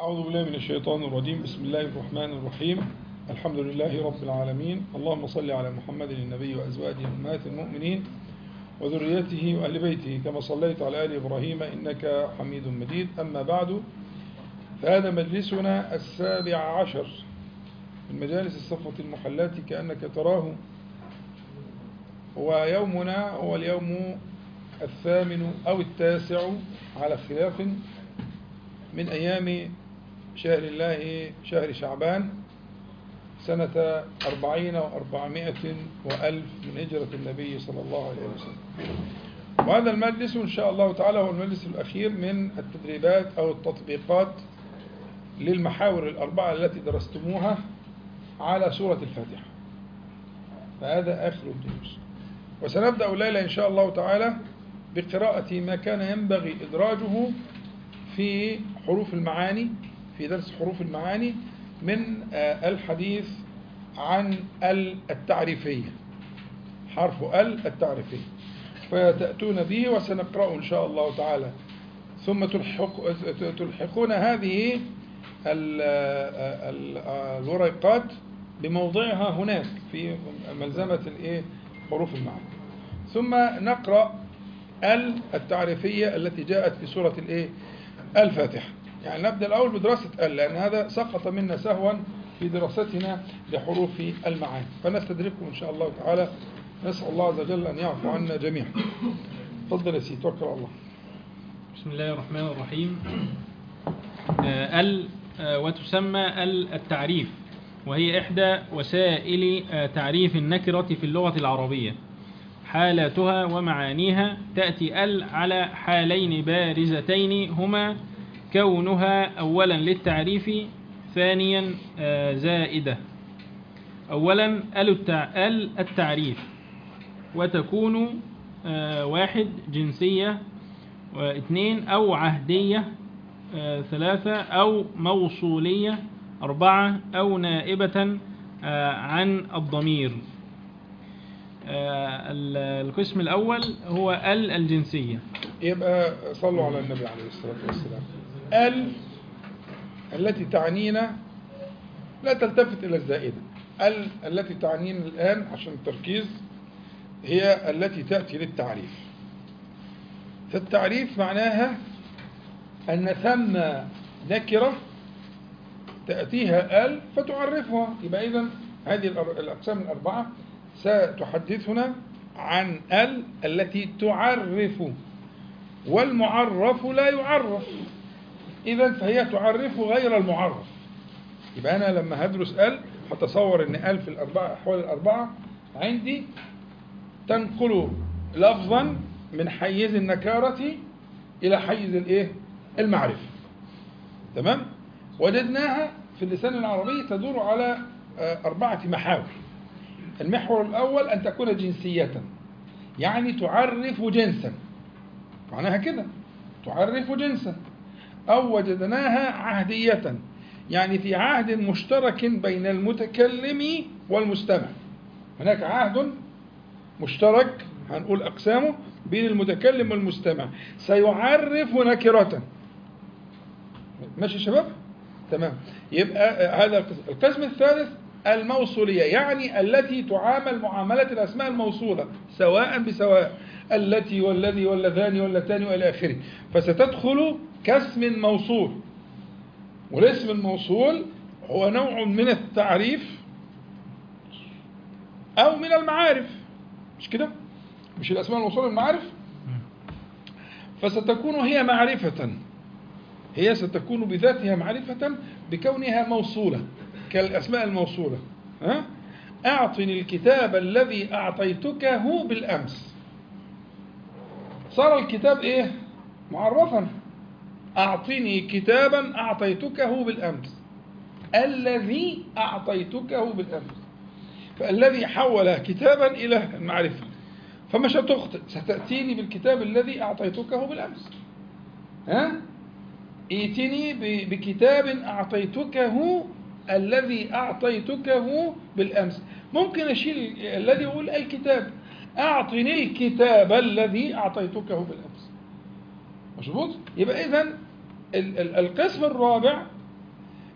أعوذ بالله من الشيطان الرجيم بسم الله الرحمن الرحيم الحمد لله رب العالمين اللهم صل على محمد النبي وأزواجه أمهات المؤمنين وذريته وأهل بيته كما صليت على آل إبراهيم إنك حميد مجيد أما بعد فهذا مجلسنا السابع عشر من مجالس الصفة المحلات كأنك تراه ويومنا هو اليوم الثامن أو التاسع على خلاف من أيام شهر الله شهر شعبان سنة أربعين وأربعمائة وألف من هجرة النبي صلى الله عليه وسلم وهذا المجلس إن شاء الله تعالى هو المجلس الأخير من التدريبات أو التطبيقات للمحاور الأربعة التي درستموها على سورة الفاتحة فهذا آخر الدروس وسنبدأ الليلة إن شاء الله تعالى بقراءة ما كان ينبغي إدراجه في حروف المعاني في درس حروف المعاني من الحديث عن ال التعريفية حرف ال التعريفية فتأتون به وسنقرأه إن شاء الله تعالى ثم تلحق تلحقون هذه الورقات بموضعها هناك في ملزمة الايه حروف المعاني ثم نقرأ ال التعريفية التي جاءت في سورة الايه الفاتحة يعني نبدأ الأول بدراسة ال لأن هذا سقط منا سهوا في دراستنا لحروف المعاني فنستدركه إن شاء الله تعالى نسأل الله عز وجل أن يعفو عنا جميعا تفضل يا سيدي توكل على الله بسم الله الرحمن الرحيم ال وتسمى ال التعريف وهي إحدى وسائل تعريف النكرة في اللغة العربية حالاتها ومعانيها تأتي ال على حالين بارزتين هما كونها أولا للتعريف ثانيا زائدة أولا ال التعريف وتكون واحد جنسية واثنين أو عهدية ثلاثة أو موصولية أربعة أو نائبة عن الضمير القسم الأول هو ال الجنسية يبقى صلوا على النبي عليه الصلاة والسلام ال التي تعنينا لا تلتفت إلى الزائدة ال التي تعنينا الآن عشان التركيز هي التي تأتي للتعريف فالتعريف معناها أن ثم نكرة تأتيها ال فتعرفها يبقى إذن هذه الأقسام الأربعة ستحدثنا عن ال التي تعرف والمعرف لا يعرف إذا فهي تعرف غير المعرف يبقى أنا لما هدرس ال هتصور أن ال في الأربعة أحوال الأربعة عندي تنقل لفظا من حيز النكارة إلى حيز الإيه؟ المعرفة تمام؟ وجدناها في اللسان العربي تدور على أربعة محاور المحور الأول أن تكون جنسية يعني تعرف جنسا معناها كده تعرف جنسا أو وجدناها عهدية يعني في عهد مشترك بين المتكلم والمستمع هناك عهد مشترك هنقول أقسامه بين المتكلم والمستمع سيعرف نكرة ماشي يا شباب تمام يبقى هذا القسم الثالث الموصولية يعني التي تعامل معاملة الأسماء الموصولة سواء بسواء التي والذي واللذان واللتان وإلى آخره فستدخل كاسم موصول والاسم الموصول هو نوع من التعريف أو من المعارف مش كده؟ مش الأسماء الموصولة المعارف فستكون هي معرفة هي ستكون بذاتها معرفة بكونها موصولة كالأسماء الموصولة ها؟ أعطني الكتاب الذي أعطيتكه بالأمس صار الكتاب إيه معرفا أعطني كتابا أعطيتكه بالأمس الذي أعطيتكه بالأمس فالذي حول كتابا إلى المعرفة فمش هتخطئ ستأتيني بالكتاب الذي أعطيتكه بالأمس ها ائتني بكتاب أعطيتكه الذي أعطيتكه بالأمس ممكن أشيل الذي يقول الكتاب أعطني الكتاب الذي أعطيتكه بالأمس مظبوط يبقى إذن القسم الرابع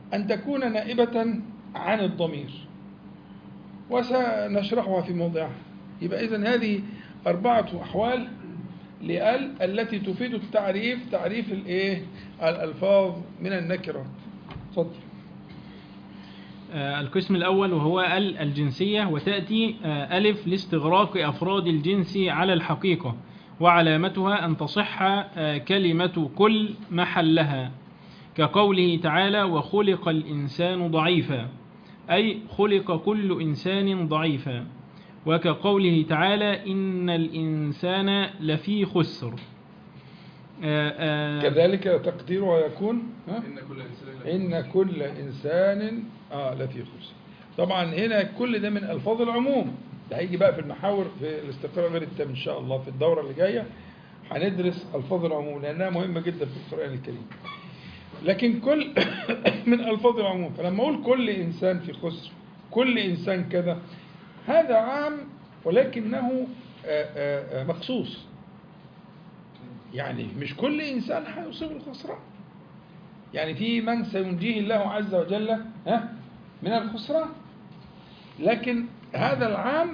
أن تكون نائبة عن الضمير وسنشرحها في موضعها يبقى إذن هذه أربعة أحوال لأل التي تفيد التعريف تعريف الإيه الألفاظ من النكرات اتفضل آه، القسم الأول وهو ال الجنسية وتأتي آه، ألف لاستغراق أفراد الجنس على الحقيقة وعلامتها أن تصح آه، كلمة كل محلها كقوله تعالى وخلق الإنسان ضعيفا أي خلق كل إنسان ضعيفا وكقوله تعالى إن الإنسان لفي خسر آه، آه، كذلك تقديرها يكون ها؟ إن كل إنسان إن كل إنسان آه لفي خسر طبعا هنا كل ده من ألفاظ العموم ده هيجي بقى في المحاور في الاستقراء غير التام إن شاء الله في الدورة اللي جاية هندرس ألفاظ العموم لأنها مهمة جدا في القرآن الكريم لكن كل من ألفاظ العموم فلما أقول كل إنسان في خسر كل إنسان كذا هذا عام ولكنه آه، آه، آه، مخصوص يعني مش كل إنسان هيصيب الخسران يعني في من سينجيه الله عز وجل ها من الخسران لكن هذا العام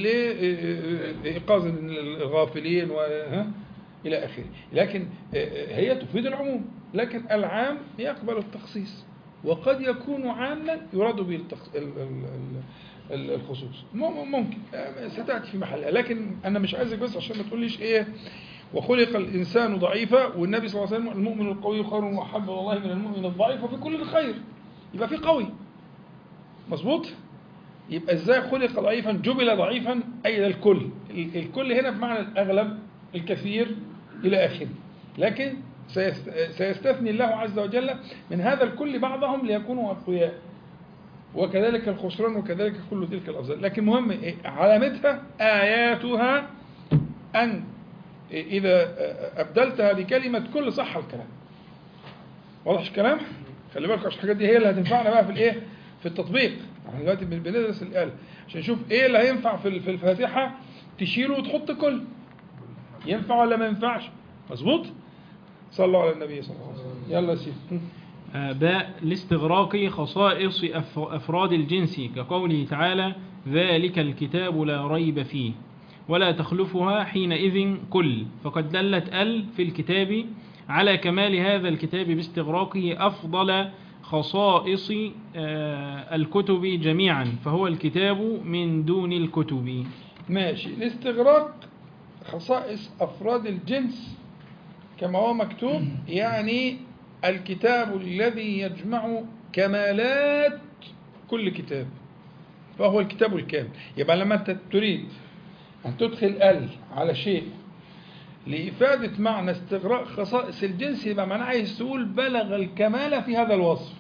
لإيقاظ الغافلين و ها إلى آخره لكن هي تفيد العموم لكن العام يقبل التخصيص وقد يكون عاما يراد به التخ- ال- ال- ال- الخصوص مم- ممكن ستأتي في محلها لكن أنا مش عايزك بس عشان ما تقوليش إيه وخلق الإنسان ضعيفا والنبي صلى الله عليه وسلم المؤمن القوي خير وأحب إلى الله من المؤمن الضعيف وفي كل خير يبقى في قوي مظبوط يبقى ازاي خلق ضعيفا جبل ضعيفا اي ده الكل ال- الكل هنا بمعنى الاغلب الكثير الى اخره لكن سيست- سيستثني الله عز وجل من هذا الكل بعضهم ليكونوا اقوياء وكذلك الخسران وكذلك كل تلك الافضال لكن مهم إيه؟ علامتها اياتها ان اذا ابدلتها بكلمه كل صح الكلام واضح الكلام خلي بالك عشان الحاجات دي هي اللي هتنفعنا بقى في الايه في التطبيق احنا دلوقتي بن- بندرس الآلة عشان نشوف ايه اللي هينفع في ال- في الفاتحة تشيله وتحط كل ينفع ولا ما ينفعش مظبوط صلوا على النبي صلى الله عليه وسلم يلا يا سيدي آه، باء لاستغراق خصائص أف- أفراد الجنس كقوله تعالى ذلك الكتاب لا ريب فيه ولا تخلفها حينئذ كل فقد دلت ال في الكتاب على كمال هذا الكتاب باستغراقه أفضل خصائص آه، الكتب جميعا فهو الكتاب من دون الكتب ماشي الاستغراق خصائص أفراد الجنس كما هو مكتوب يعني الكتاب الذي يجمع كمالات كل كتاب فهو الكتاب الكامل يبقى لما أنت تريد أن تدخل ال على شيء لإفادة معنى استغراق خصائص الجنس يبقى معناه عايز تقول بلغ الكمال في هذا الوصف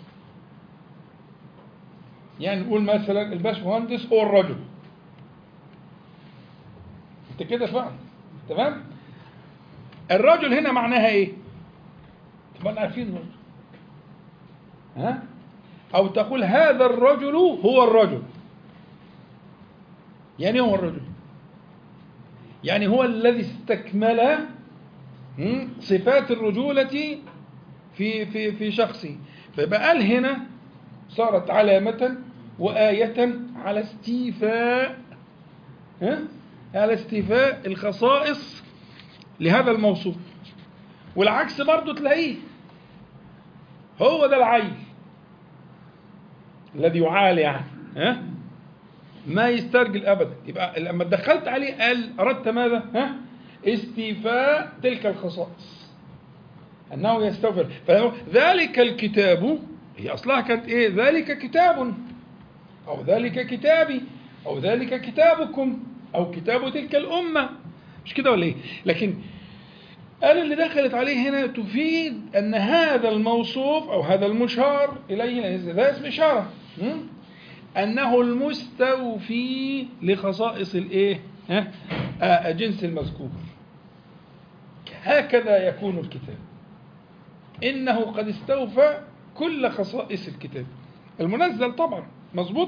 يعني نقول مثلا الباشمهندس هو الرجل انت كده فاهم تمام الرجل هنا معناها ايه طبعا عارفين الرجل ها او تقول هذا الرجل هو الرجل يعني هو الرجل يعني هو الذي استكمل مم، صفات الرجولة في في في شخصه فيبقى قال هنا صارت علامة وآية على استيفاء ها؟ على استيفاء الخصائص لهذا الموصوف والعكس برضو تلاقيه هو ده العيل الذي يعال يعني ها ما يسترجل ابدا يبقى لما دخلت عليه قال اردت ماذا ها استيفاء تلك الخصائص انه يستوفر فهو ذلك الكتاب هي اصلها كانت ايه ذلك كتاب او ذلك كتابي او ذلك كتابكم او كتاب تلك الامه مش كده ولا ايه لكن قال اللي دخلت عليه هنا تفيد ان هذا الموصوف او هذا المشار اليه لأن ده اسم اشاره م? انه المستوفي لخصائص الايه ها؟ آه، جنس المذكور هكذا يكون الكتاب انه قد استوفى كل خصائص الكتاب المنزل طبعا مظبوط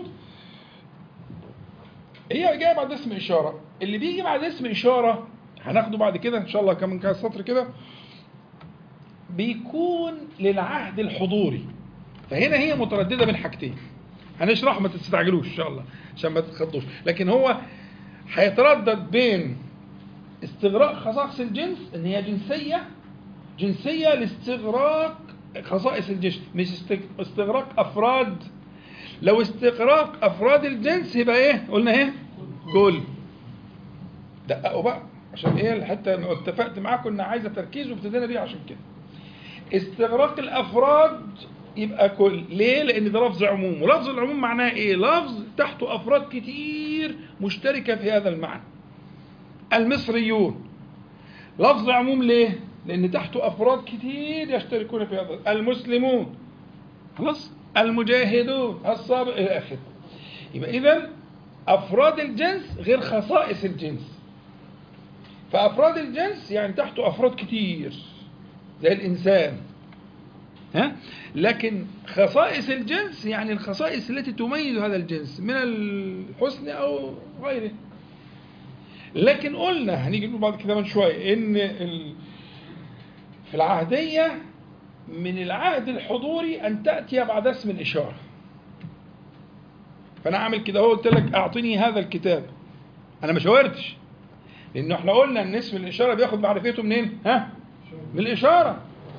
هي جايه بعد اسم اشاره اللي بيجي بعد اسم اشاره هناخده بعد كده ان شاء الله كمان كذا سطر كده بيكون للعهد الحضوري فهنا هي متردده بين حاجتين هنشرح ما تستعجلوش ان شاء الله عشان ما تتخضوش لكن هو هيتردد بين استغراق خصائص الجنس ان هي جنسيه جنسيه لاستغراق خصائص الجنس مش است- استغراق افراد لو استغراق افراد الجنس يبقى ايه قلنا ايه كل دققوا بقى عشان ايه حتى أنا اتفقت معاكم ان عايزه تركيز وابتدينا بيه عشان كده استغراق الافراد يبقى كل ليه لان ده لفظ عموم ولفظ العموم معناه ايه لفظ تحته افراد كتير مشتركه في هذا المعنى المصريون لفظ عموم ليه لان تحته افراد كتير يشتركون في هذا المسلمون خلاص المجاهدون الصابر الى اخره يبقى اذا افراد الجنس غير خصائص الجنس فافراد الجنس يعني تحته افراد كتير زي الانسان ها لكن خصائص الجنس يعني الخصائص التي تميز هذا الجنس من الحسن او غيره لكن قلنا هنيجي نقول بعد كده من شويه ان ال- في العهديه من العهد الحضوري ان تاتي بعد اسم الاشاره فانا اعمل كده هو قلت لك اعطني هذا الكتاب انا ما شاورتش لانه احنا قلنا ان اسم الاشاره بياخد معرفته منين ها من الاشاره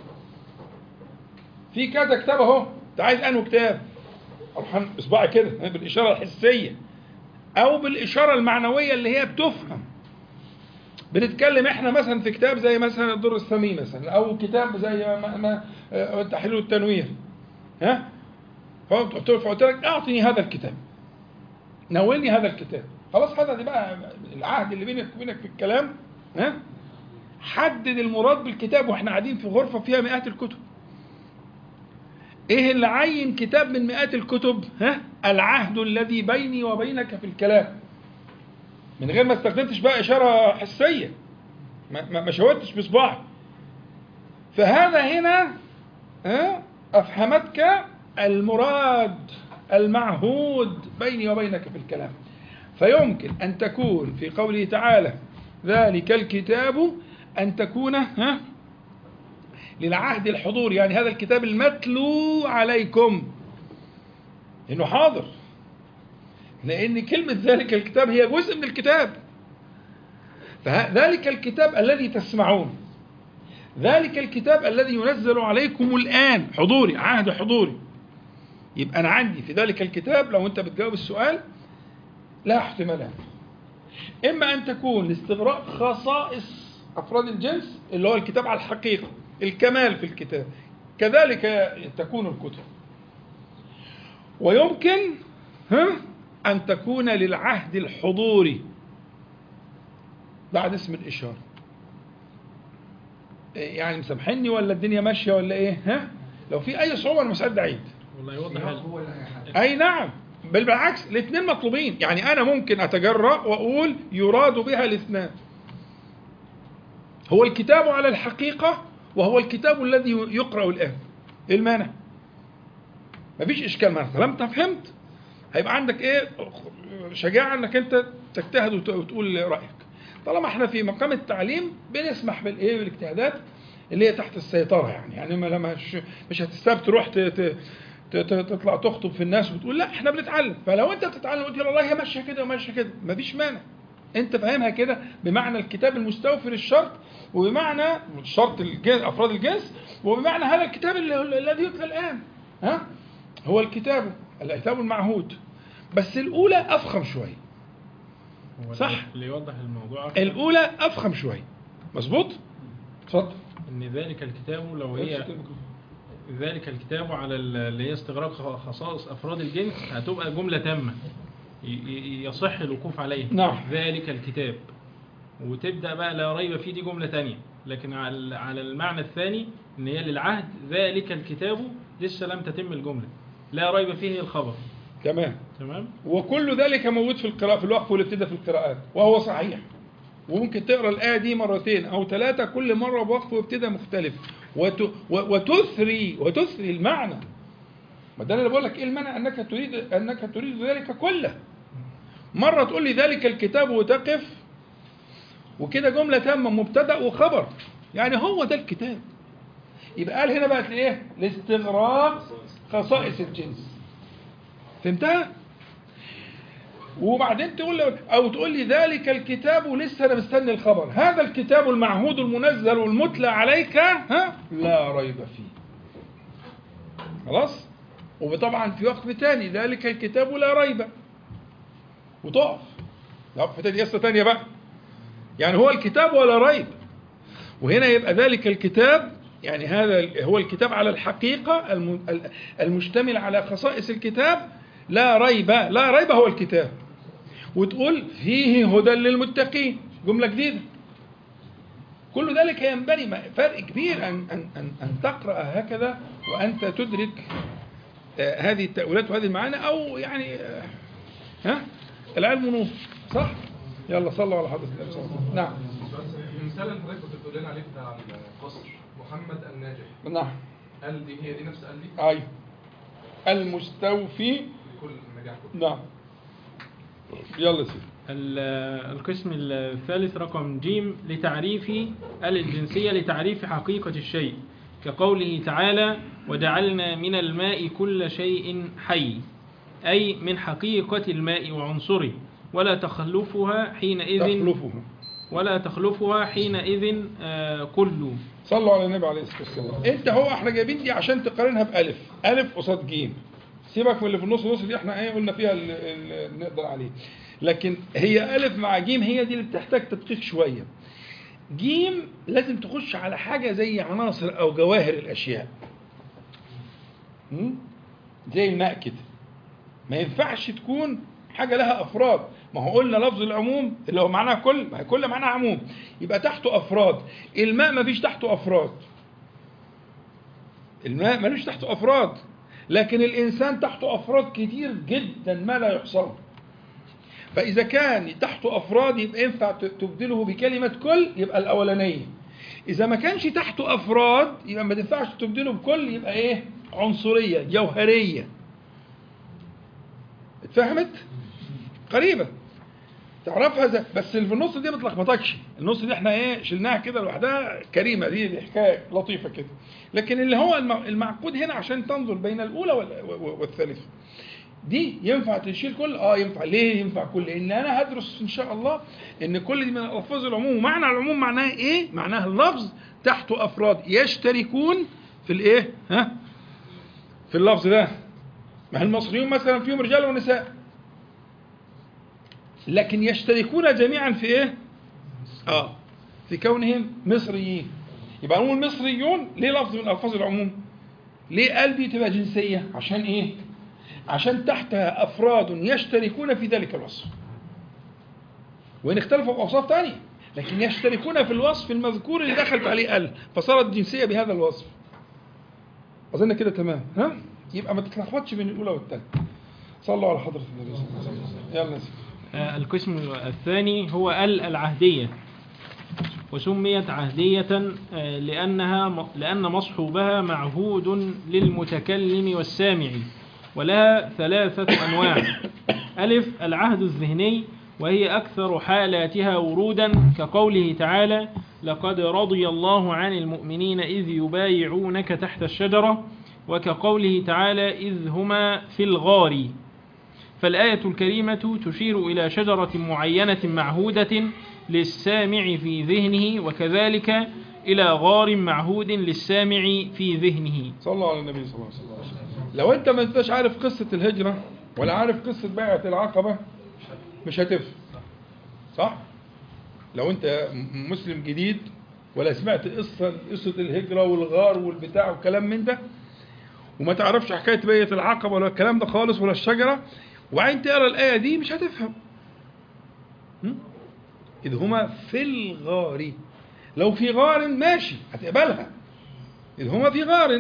في كذا كتاب اهو انت عايز انه كتاب اروح أنا بصبعي كده بالاشاره الحسيه او بالاشاره المعنويه اللي هي بتفهم بنتكلم احنا مثلا في كتاب زي مثلا الدر الثمين مثلا او كتاب زي ما, ما آه، تحليل التنوير ها فقلت فقلت لك اعطني هذا الكتاب ناولني هذا الكتاب خلاص هذا دي بقى العهد اللي بينك وبينك في الكلام ها حدد المراد بالكتاب واحنا قاعدين في غرفه فيها مئات الكتب ايه اللي عين كتاب من مئات الكتب ها العهد الذي بيني وبينك في الكلام من غير ما استخدمتش بقى اشاره حسيه ما, ما ما شاورتش بصباعي فهذا هنا ها افهمتك المراد المعهود بيني وبينك في الكلام فيمكن ان تكون في قوله تعالى ذلك الكتاب ان تكون ها للعهد الحضور يعني هذا الكتاب المتلو عليكم انه حاضر لان كلمه ذلك الكتاب هي جزء من الكتاب فذلك الكتاب الذي تسمعون ذلك الكتاب الذي ينزل عليكم الان حضوري عهد حضوري يبقى انا عندي في ذلك الكتاب لو انت بتجاوب السؤال لا احتمالات اما ان تكون لاستغراق خصائص افراد الجنس اللي هو الكتاب على الحقيقه الكمال في الكتاب كذلك تكون الكتب ويمكن ها ان تكون للعهد الحضوري بعد اسم الاشاره إيه يعني مسامحني ولا الدنيا ماشيه ولا ايه ها لو في اي صعوبه انا مستعد اعيد والله يوضح السياق ال- هو اللي هيحدد اي نعم بل بالعكس الاثنين مطلوبين يعني انا ممكن اتجرأ واقول يراد بها الاثنان هو الكتاب على الحقيقة وهو الكتاب الذي يقرأ الآن ايه المانع مفيش اشكال معنى طالما انت فهمت هيبقى عندك ايه شجاعة انك انت تجتهد وت- وتقول رأيك طالما احنا في مقام التعليم بنسمح بالايه بالاجتهادات اللي هي تحت السيطرة يعني يعني ما لما مش, مش هتستاب تروح ت- ت- ت- ت- تطلع تخطب في الناس وتقول لا احنا بنتعلم فلو انت بتتعلم وتقول والله هي ماشيه كده وماشيه كده مفيش مانع انت فاهمها كده بمعنى الكتاب المستوفي للشرط وبمعنى شرط الجنس افراد الجنس وبمعنى هذا الكتاب اللي- الذي يتلى الان ها هو الكتاب الكتاب المعهود بس الاولى افخم شويه هو صح. اللي يوضح الموضوع أكتر الاولى افخم شويه مظبوط اتفضل ان ذلك الكتاب لو هي ذلك الكتاب على ال- اللي هي استغراق خ- خصائص افراد الجنس هتبقى جمله تامه ي- ي- يصح الوقوف عليها نعم. ذلك الكتاب وتبدا بقى لا ريب فيه دي جمله تانية لكن على على المعنى الثاني ان هي للعهد ذلك الكتاب لسه لم تتم الجمله لا ريب فيه الخبر تمام تمام وكل ذلك موجود في القراءة في الوقف والابتداء في القراءات وهو صحيح وممكن تقرا الآية دي مرتين أو ثلاثة كل مرة بوقف وابتداء مختلف وت... و... وتثري وتثري المعنى ما ده اللي بقول لك ايه المعنى انك تريد انك تريد ذلك كله مرة تقول لي ذلك الكتاب وتقف وكده جملة تامة مبتدأ وخبر يعني هو ده الكتاب يبقى قال هنا بقت ايه لاستغراق خصائص الجنس فهمتها وبعدين تقول لي او تقول لي ذلك الكتاب ولسه انا مستني الخبر هذا الكتاب المعهود المنزل والمتلى عليك ها لا ريب فيه خلاص وطبعا في وقت تاني ذلك الكتاب لا ريب وتقف وقفة تانية قصة تانية بقى يعني هو الكتاب ولا ريب وهنا يبقى ذلك الكتاب يعني هذا هو الكتاب على الحقيقة الم- المشتمل على خصائص الكتاب لا ريب لا ريب هو الكتاب وتقول فيه هدى للمتقين جملة جديدة كل ذلك ينبني ما- فرق كبير أن, أن, أن, أن تقرأ هكذا وأنت تدرك آه، هذه التأويلات وهذه المعاني أو يعني آه، ها العلم نور صح؟ يلا صلوا على حضرة النبي صلى الله عليه وسلم نعم المثال اللي حضرتك كنت بتقول لنا عليه بتاع القصر محمد الناجح نعم قال دي هي دي نفس قال دي أيوه المستوفي لكل النجاح كله نعم يلا يا سيدي ال- القسم الثالث رقم جيم لتعريف ال الجنسية لتعريف حقيقة الشيء كقوله تعالى وجعلنا من الماء كل شيء حي أي من حقيقة الماء وعنصره ولا تخلفها حينئذ تخلفه ولا تخلفها حينئذ آه، كل صلوا على النبي عليه الصلاه والسلام انت هو احنا جايبين دي عشان تقارنها بالف الف قصاد جيم سيبك من اللي في النص النص دي احنا ايه قلنا فيها اللي اللي نقدر عليه لكن هي الف مع جيم هي دي اللي بتحتاج تدقيق شويه جيم لازم تخش على حاجه زي عناصر او جواهر الاشياء م? زي الماء كده ما ينفعش تكون حاجة لها أفراد ما هو قلنا لفظ العموم اللي هو معناها كل ما هي كل معناها عموم يبقى تحته أفراد الماء ما فيش تحته أفراد الماء ملوش تحته أفراد لكن الإنسان تحته أفراد كتير جدا ما لا يحصى فإذا كان تحته أفراد يبقى ينفع ت- تبدله بكلمة كل يبقى الأولانية إذا ما كانش تحته أفراد يبقى ما تنفعش تبدله بكل يبقى إيه عنصرية جوهرية اتفهمت؟ قريبة تعرفها زي بس اللي في النص دي ما تلخبطكش النص دي احنا ايه شلناها كده لوحدها كريمه دي, دي حكايه لطيفه كده لكن اللي هو الم- المعقود هنا عشان تنظر بين الاولى وال- و- والثالثه دي ينفع تشيل كل اه ينفع ليه ينفع كل لان انا هدرس ان شاء الله ان كل دي من الفاظ العموم ومعنى العموم معناها ايه معناها اللفظ تحته افراد يشتركون في الايه ها في اللفظ ده ما هي المصريون مثلا فيهم رجال ونساء لكن يشتركون جميعا في ايه اه في كونهم مصريين يبقى نقول مصريون ليه لفظ من الفاظ العموم ليه قال دي تبقى جنسيه عشان ايه عشان تحتها افراد يشتركون في ذلك الوصف وان اختلفوا في اوصاف تانية لكن يشتركون في الوصف المذكور اللي دخلت عليه ال فصارت جنسيه بهذا الوصف اظن كده تمام ها يبقى ما تتلخبطش بين الاولى والثانيه صلوا على حضره النبي صلى الله عليه وسلم يلا يا سيدي آه، القسم الثاني هو ال العهدية وسميت عهدية آه، لأنها لأن مصحوبها معهود للمتكلم والسامع ولها ثلاثة أنواع ألف العهد الذهني وهي أكثر حالاتها ورودا كقوله تعالى لقد رضي الله عن المؤمنين إذ يبايعونك تحت الشجرة وكقوله تعالى إذ هما في الغار فالآية الكريمة تشير إلى شجرة معينة معهودة للسامع في ذهنه وكذلك إلى غار معهود للسامع في ذهنه صلوا على النبي صلى الله عليه وسلم لو انت ما انتش عارف قصة الهجرة ولا عارف قصة بيعة العقبة مش هتفهم صح؟ لو انت م- مسلم جديد ولا سمعت قصة قصة الهجرة والغار والبتاع والكلام من ده وما تعرفش حكاية بيعة العقبة ولا الكلام ده خالص ولا الشجرة وعين تقرا الآية دي مش هتفهم م? إذ هما في الغار لو في غار ماشي هتقبلها إذ هما في غار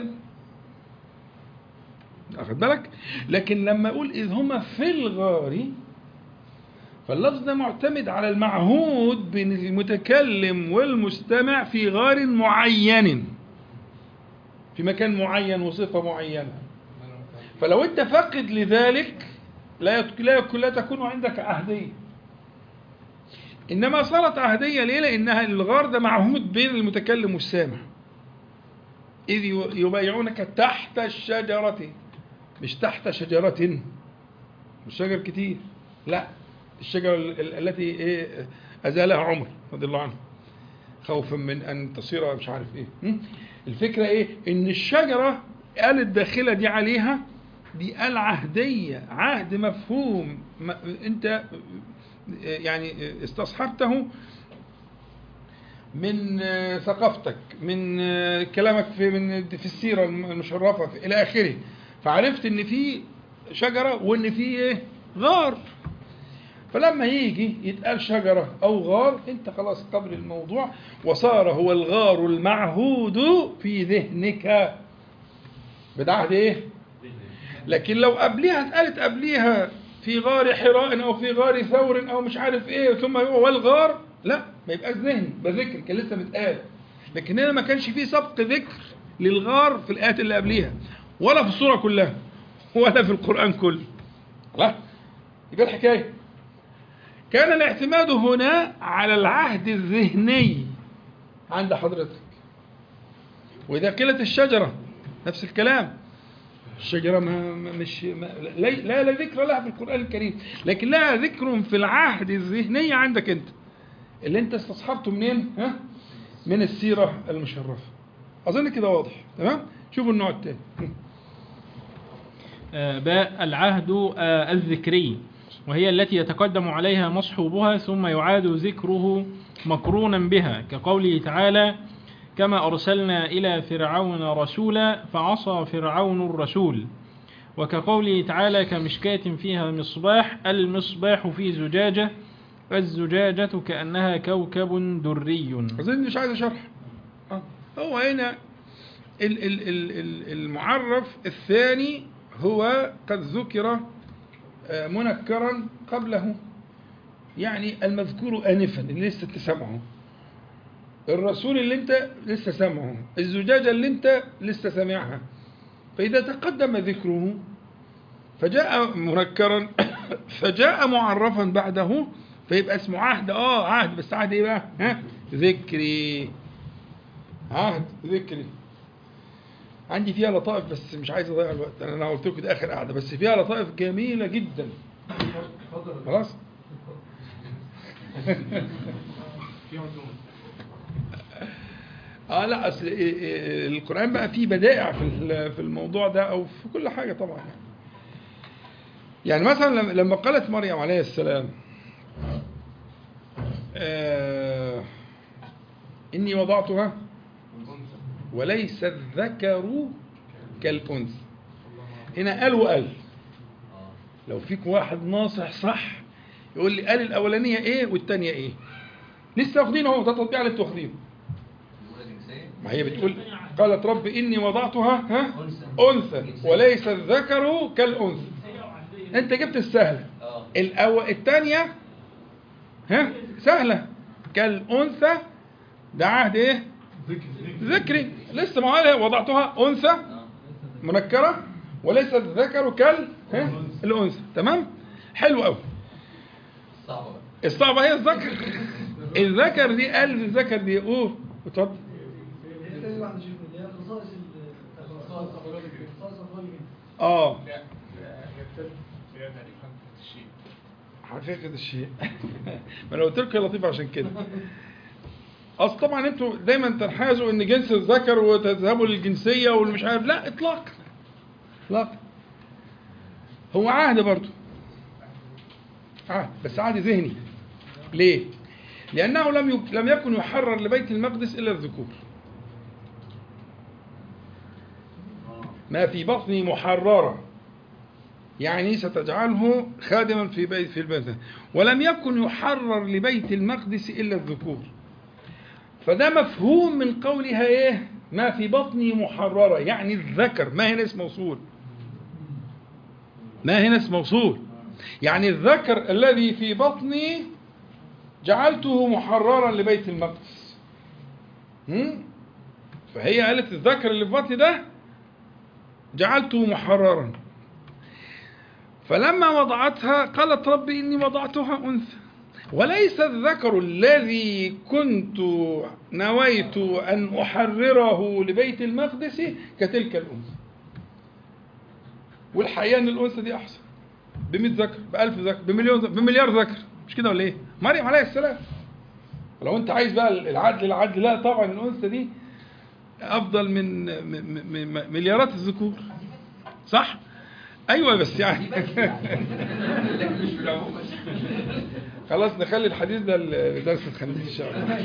واخد بالك لكن لما اقول اذ هما في الغار فاللفظ ده معتمد على المعهود بين المتكلم والمستمع في غار معين في مكان معين وصفة معينة فلو انت فاقد لذلك لا يت- لا يكون لا تكون عندك عهدية انما صارت عهدية ليه لانها الغار ده معهود بين المتكلم والسامع إذ يبايعونك تحت الشجرة مش تحت شجرة مش شجر كتير لا الشجرة ال- ال- التي إيه أزالها عمر رضي الله عنه خوفا من أن تصير مش عارف إيه م? الفكرة إيه إن الشجرة قال الداخلة دي عليها دي العهدية عهد مفهوم ما أنت يعني استصحبته من آه، ثقافتك من آه، كلامك في من في السيره المشرفه في- الى اخره فعرفت ان في شجره وان في ايه غار فلما يجي يتقال شجره او غار انت خلاص قبل الموضوع وصار هو الغار المعهود في ذهنك بده عهد ايه لكن لو قبليها اتقالت قبليها في غار حراء او في غار ثور او مش عارف ايه ثم هو والغار لا ما يبقاش ذهن يبقى ذكر كان لسه متقال لكن هنا ما كانش فيه سبق ذكر للغار في الايات اللي قبليها ولا في السوره كلها ولا في القران كله لا يبقى الحكايه كان الاعتماد هنا على العهد الذهني عند حضرتك وإذا قيلت الشجرة نفس الكلام الشجرة ما ما- مش ما لا, لا لا ذكر لها في القرآن الكريم لكن لها ذكر في العهد الذهني عندك أنت اللي أنت استصحبته منين؟ ها؟ من السيرة المشرفة أظن كده واضح تمام؟ شوفوا النوع الثاني آه، باء العهد آه، الذكري وهي التي يتقدم عليها مصحوبها ثم يعاد ذكره مقرونا بها كقوله تعالى كما أرسلنا إلى فرعون رسولا فعصى فرعون الرسول وكقوله تعالى كمشكاة فيها مصباح المصباح في زجاجة الزجاجة كأنها كوكب دري أظن مش عايز شرح آه. هو هنا ال- ال- ال- ال- المعرف الثاني هو قد ذكر آه، منكرا قبله يعني المذكور آنفا اللي لسه انت سامعه الرسول اللي انت لسه سامعه الزجاجة اللي انت لسه سامعها فإذا تقدم ذكره فجاء منكرا فجاء معرفا بعده فيبقى اسمه عهد اه عهد بس عهد ايه بقى؟ ها؟ ذكري عهد ذكري عندي فيها لطائف بس مش عايز اضيع الوقت انا أنا قلت لكم ده اخر قعده بس فيها لطائف جميله جدا اتفضل خلاص في عزومه اه لا اصل إيه- إيه القران بقى فيه بدائع في ال- في الموضوع ده او في كل حاجه طبعا يعني. يعني مثلا لما- لما قالت مريم عليه السلام آه اني وضعتها والانثى وليس الذكر كالانثى هنا قال وقال لو فيك واحد ناصح صح يقول لي قال الاولانيه ايه والثانيه ايه لسه واخدين اهو ده تطبيق اللي انتوا واخدينه ما هي بتقول قالت رب إني وضعتها ها أنثى وليس الذكر كالأنثى أنت جبت السهلة الأو... الثانية ها سهلة كالأنثى ده عهد إيه؟ ذكر ذكري لسه ما قالها وضعتها أنثى منكرة وليس الذكر كال ها؟ الأنثى تمام؟ حلو قوي صعبة بقى الصعبة هي الذكر الذكر دي قال الذكر دي أوه اتفضل الثاني واحدة شيخنا اللي هي خصائص ال- خصائص أفراد الجنس. خصائص أفراد الجنس. اه لا هي الثالث هي تعريف حقيقة الشيء حقيقة الشيء ما انا قلت لكم يا لطيف عشان كده اصل طبعا انتوا دايما تنحازوا ان جنس الذكر وتذهبوا للجنسيه والمش عارف لا اطلاقا اطلاقا هو عهد برضه عهد بس عهد ذهني ليه؟ لأنه لم يك- لم يكن يحرر لبيت المقدس إلا الذكور ما في بطني محررة يعني ستجعله خادما في بيت في البيت ولم يكن يحرر لبيت المقدس إلا الذكور فده مفهوم من قولها إيه ما في بطني محررة يعني الذكر ما هنا اسم موصول ما هنا اسم موصول يعني الذكر الذي في بطني جعلته محررا لبيت المقدس هم؟ فهي قالت الذكر اللي في بطني ده جعلته محررا فلما وضعتها قالت ربي إني وضعتها أنثى وليس الذكر الذي كنت نويت أن أحرره لبيت المقدس كتلك الأنثى والحقيقة أن الأنثى دي أحسن ب 100 ذكر ب 1000 ذكر بمليون ذكر بمليار ذكر مش كده ولا إيه؟ مريم عليه السلام لو أنت عايز بقى العدل العدل لا طبعا الأنثى دي أفضل من م- م- م- مليارات الذكور صح؟ أيوه بس يعني لكن مش في العموم خلاص نخلي الحديث ده لدرس الخميس ان شاء الله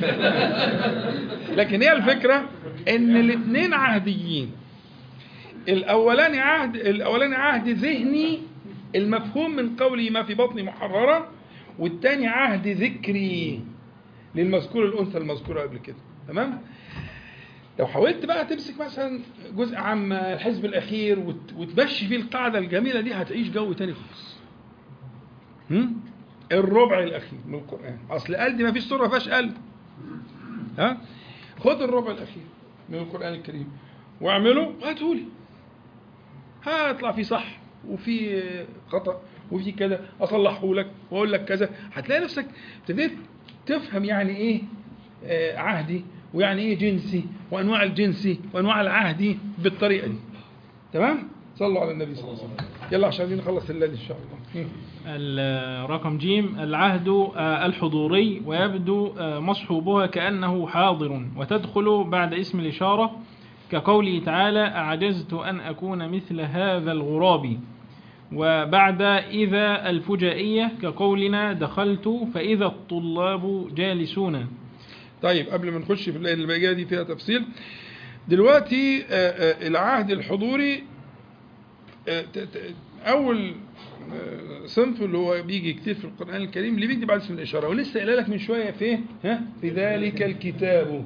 لكن هي الفكره ان الاثنين عهديين الاولاني عهد الاولاني عهد ذهني المفهوم من قوله ما في بطني محرره والثاني عهد ذكري للمذكور الانثى المذكوره قبل كده تمام لو حاولت بقى تمسك مثلا جزء عام الحزب الاخير وت- وتمشي فيه القاعده الجميله دي هتعيش جو تاني خالص هم؟ الربع الاخير من القران اصل قال دي ما فيش سوره ما فيهاش قلب ها خد الربع الاخير من القران الكريم واعمله وهاتهولي هيطلع فيه صح وفي خطا وفي كذا اصلحه لك واقول لك كذا هتلاقي نفسك ابتديت تفهم يعني ايه آه، عهدي ويعني ايه جنسي وانواع الجنسي وانواع العهدي بالطريقه دي تمام صلوا على النبي صلى الله عليه وسلم يلا عشان عايزين نخلص الليل ان شاء الله الرقم جيم العهد آه، الحضوري ويبدو آه، مصحوبها كأنه حاضر وتدخل بعد اسم الإشارة كقوله تعالى أعجزت أن أكون مثل هذا الغراب وبعد إذا الفجائية كقولنا دخلت فإذا الطلاب جالسون طيب قبل ما نخش في الليل الباقيه دي فيها تفصيل دلوقتي آه، آه، العهد الحضوري آه، ت- ت- اول آه، صنف اللي هو بيجي كتير في القران الكريم اللي بيجي بعد اسم الاشاره ولسه قايل لك من شويه في ها في ذلك الكتاب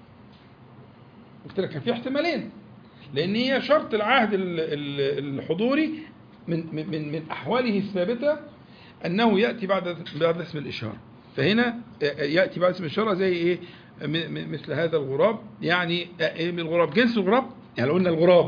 قلت لك كان في احتمالين لان هي شرط العهد ال- ال- الحضوري من من من- من احواله الثابته انه ياتي بعد بعد اسم الاشاره فهنا ياتي بعد اسم الاشاره زي ايه م- م- مثل هذا الغراب يعني ايه من الغراب جنس الغراب يعني لو قلنا الغراب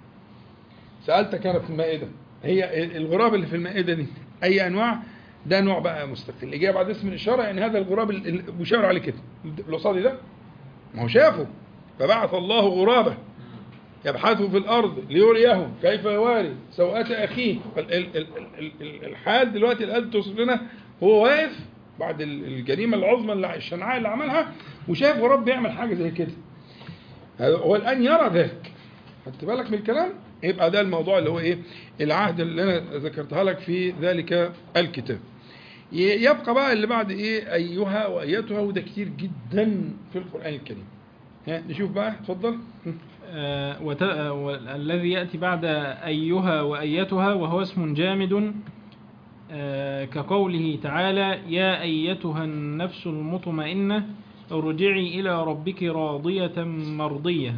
سالتك انا في المائده هي الغراب اللي في المائده دي اي انواع ده نوع بقى مستقل اللي جاي بعد اسم الاشاره يعني هذا الغراب ال- ال- بيشاور عليه كده اللي قصادي ده ما هو شافه فبعث الله غرابه يبحث في الارض ليريه كيف يواري سوءة اخيه ال- ال- ال- ال- ال- الحال دلوقتي الآن توصف لنا هو واقف بعد ال- الجريمه العظمى اللي الشنعاء اللي عملها وشاف غراب بيعمل حاجه زي كده هذا- هو الان يرى ذلك خدت بالك من الكلام يبقى ده الموضوع اللي هو ايه العهد اللي انا ذكرتها لك في ذلك الكتاب ي- يبقى بقى اللي بعد ايه ايها وايتها وده كتير جدا في القران الكريم ها نشوف بقى اتفضل آه، وت- آه، والذي يأتي بعد أيها وأيتها وهو اسم جامد آه، كقوله تعالى يا أيتها النفس المطمئنة ارجعي إلى ربك راضية مرضية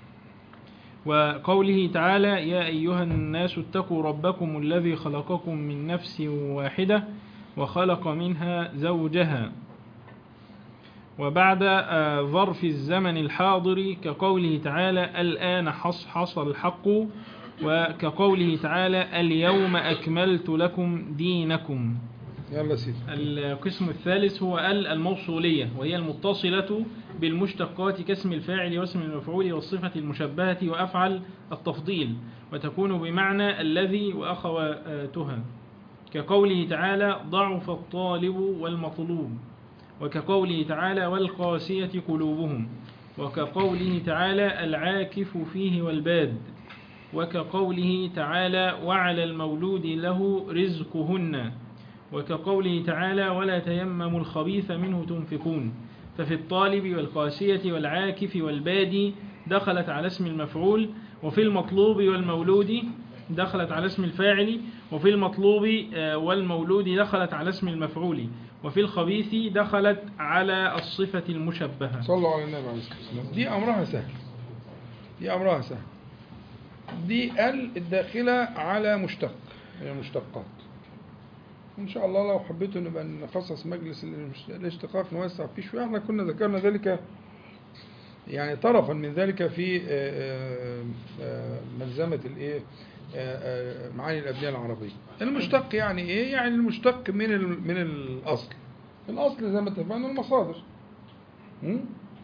وقوله تعالى يا أيها الناس اتقوا ربكم الذي خلقكم من نفس واحدة وخلق منها زوجها وبعد آه، ظرف الزمن الحاضر كقوله تعالى الآن حصحص الحق وكقوله تعالى اليوم أكملت لكم دينكم يلا سيدي القسم الثالث هو ال الموصولية وهي المتصلة بالمشتقات كاسم الفاعل واسم المفعول والصفة المشبهة وأفعل التفضيل وتكون بمعنى الذي وأخواتها كقوله تعالى ضعف الطالب والمطلوب وكقوله تعالى والقاسية قلوبهم وكقوله تعالى العاكف فيه والباد وكقوله تعالى وعلى المولود له رزقهن وكقوله تعالى ولا تيمموا الخبيث منه تنفقون ففي الطالب والقاسية والعاكف والبادي دخلت على اسم المفعول وفي المطلوب والمولود دخلت على اسم الفاعل وفي المطلوب آه، والمولود دخلت على اسم المفعول وفي الخبيث دخلت على الصفة المشبهة صلوا على النبي عليه الصلاه والسلام دي امرها سهل دي امرها سهل دي ال الداخله على مشتق هي مشتقات ان شاء الله لو حبيتوا نبقى نخصص مجلس المش- الاشتقاق نوسع فيه شويه احنا كنا ذكرنا ذلك يعني طرفا من ذلك في آه، آه، آه، ملزمه الايه آه، آه، معاني الابنيه العربيه المشتق يعني ايه يعني المشتق من ال- من الاصل الأصل زي ما اتفقنا المصادر م?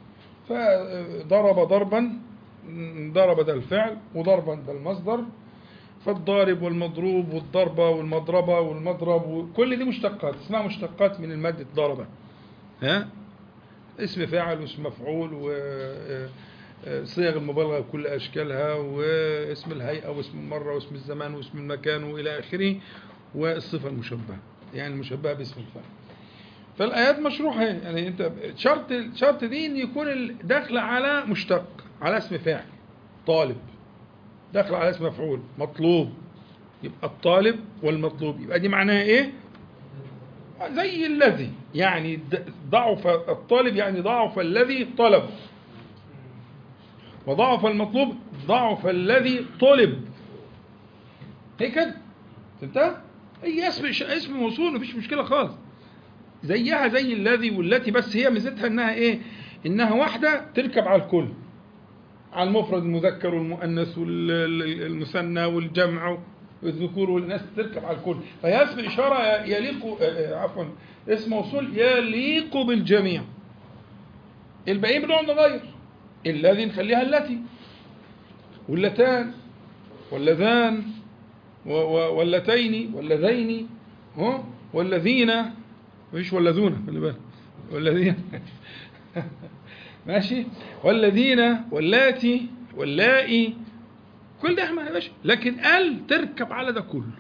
فضرب ضربا م، ضرب ده الفعل وضربا ده المصدر فالضارب والمضروب والضربة والمضربة والمضرب وكل دي مشتقات اسمها مشتقات من المادة ضربة ها اسم فاعل واسم مفعول وصيغ المبالغة بكل أشكالها واسم الهيئة واسم المرة واسم الزمان واسم المكان وإلى آخره والصفة المشبهة يعني المشبهة باسم الفاعل فالآيات مشروحة يعني أنت شرط شرط دي إن يكون ال- داخل على مشتق على اسم فاعل طالب داخل على اسم مفعول مطلوب يبقى الطالب والمطلوب يبقى دي معناها إيه؟ زي الذي يعني د- ضعف الطالب يعني ضعف الذي طلب وضعف المطلوب ضعف الذي طلب هي كده فهمتها؟ هي اسم اسم موصول مفيش مشكله خالص زيها زي الذي والتي بس هي ميزتها انها ايه؟ انها واحده تركب على الكل على المفرد المذكر والمؤنث والمثنى والجمع والذكور والناس تركب على الكل فهي اسم إشارة يليق آه، آه، عفوا اسم موصول يليق بالجميع الباقيين بنقعد نغير الذي نخليها التي واللتان واللذان و- و- واللتين واللذين ها والذين مفيش والذون خلي بالك والذين ماشي والذين واللاتي واللائي كل ده ما باشا لكن ال تركب على ده كله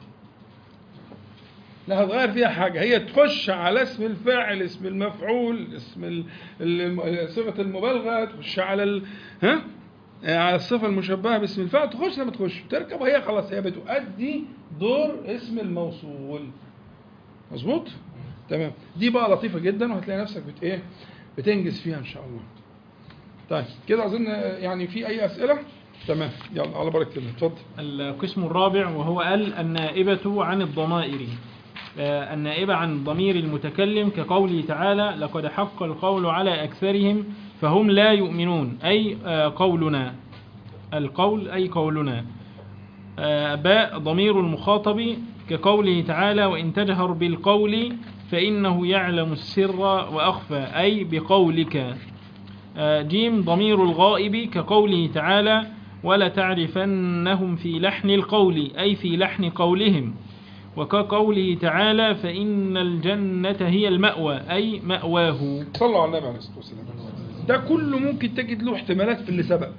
لا هتغير فيها حاجة هي تخش على اسم الفاعل اسم المفعول اسم ال- ال- صفة المبالغة تخش على ال... ها على الصفة المشبهة باسم الفاعل تخش لما تخش تركب وهي خلاص هي بتؤدي دور اسم الموصول مظبوط تمام دي بقى لطيفة جدا وهتلاقي نفسك بت ايه بتنجز فيها ان شاء الله طيب كده اظن يعني في اي اسئلة تمام يلا على بركة الله اتفضل القسم الرابع وهو ال النائبة عن الضمائر آه، النائبة عن ضمير المتكلم كقوله تعالى لقد حق القول على أكثرهم فهم لا يؤمنون أي آه، قولنا القول أي قولنا آه، باء ضمير المخاطب كقوله تعالى وإن تجهر بالقول فإنه يعلم السر وأخفى أي بقولك آه، جيم ضمير الغائب كقوله تعالى ولا تعرفنهم في لحن القول أي في لحن قولهم وكقوله تعالى فإن الجنة هي المأوى أي مأواه صلوا على النبي عليه الصلاة والسلام ده كله ممكن تجد له احتمالات في اللي سبق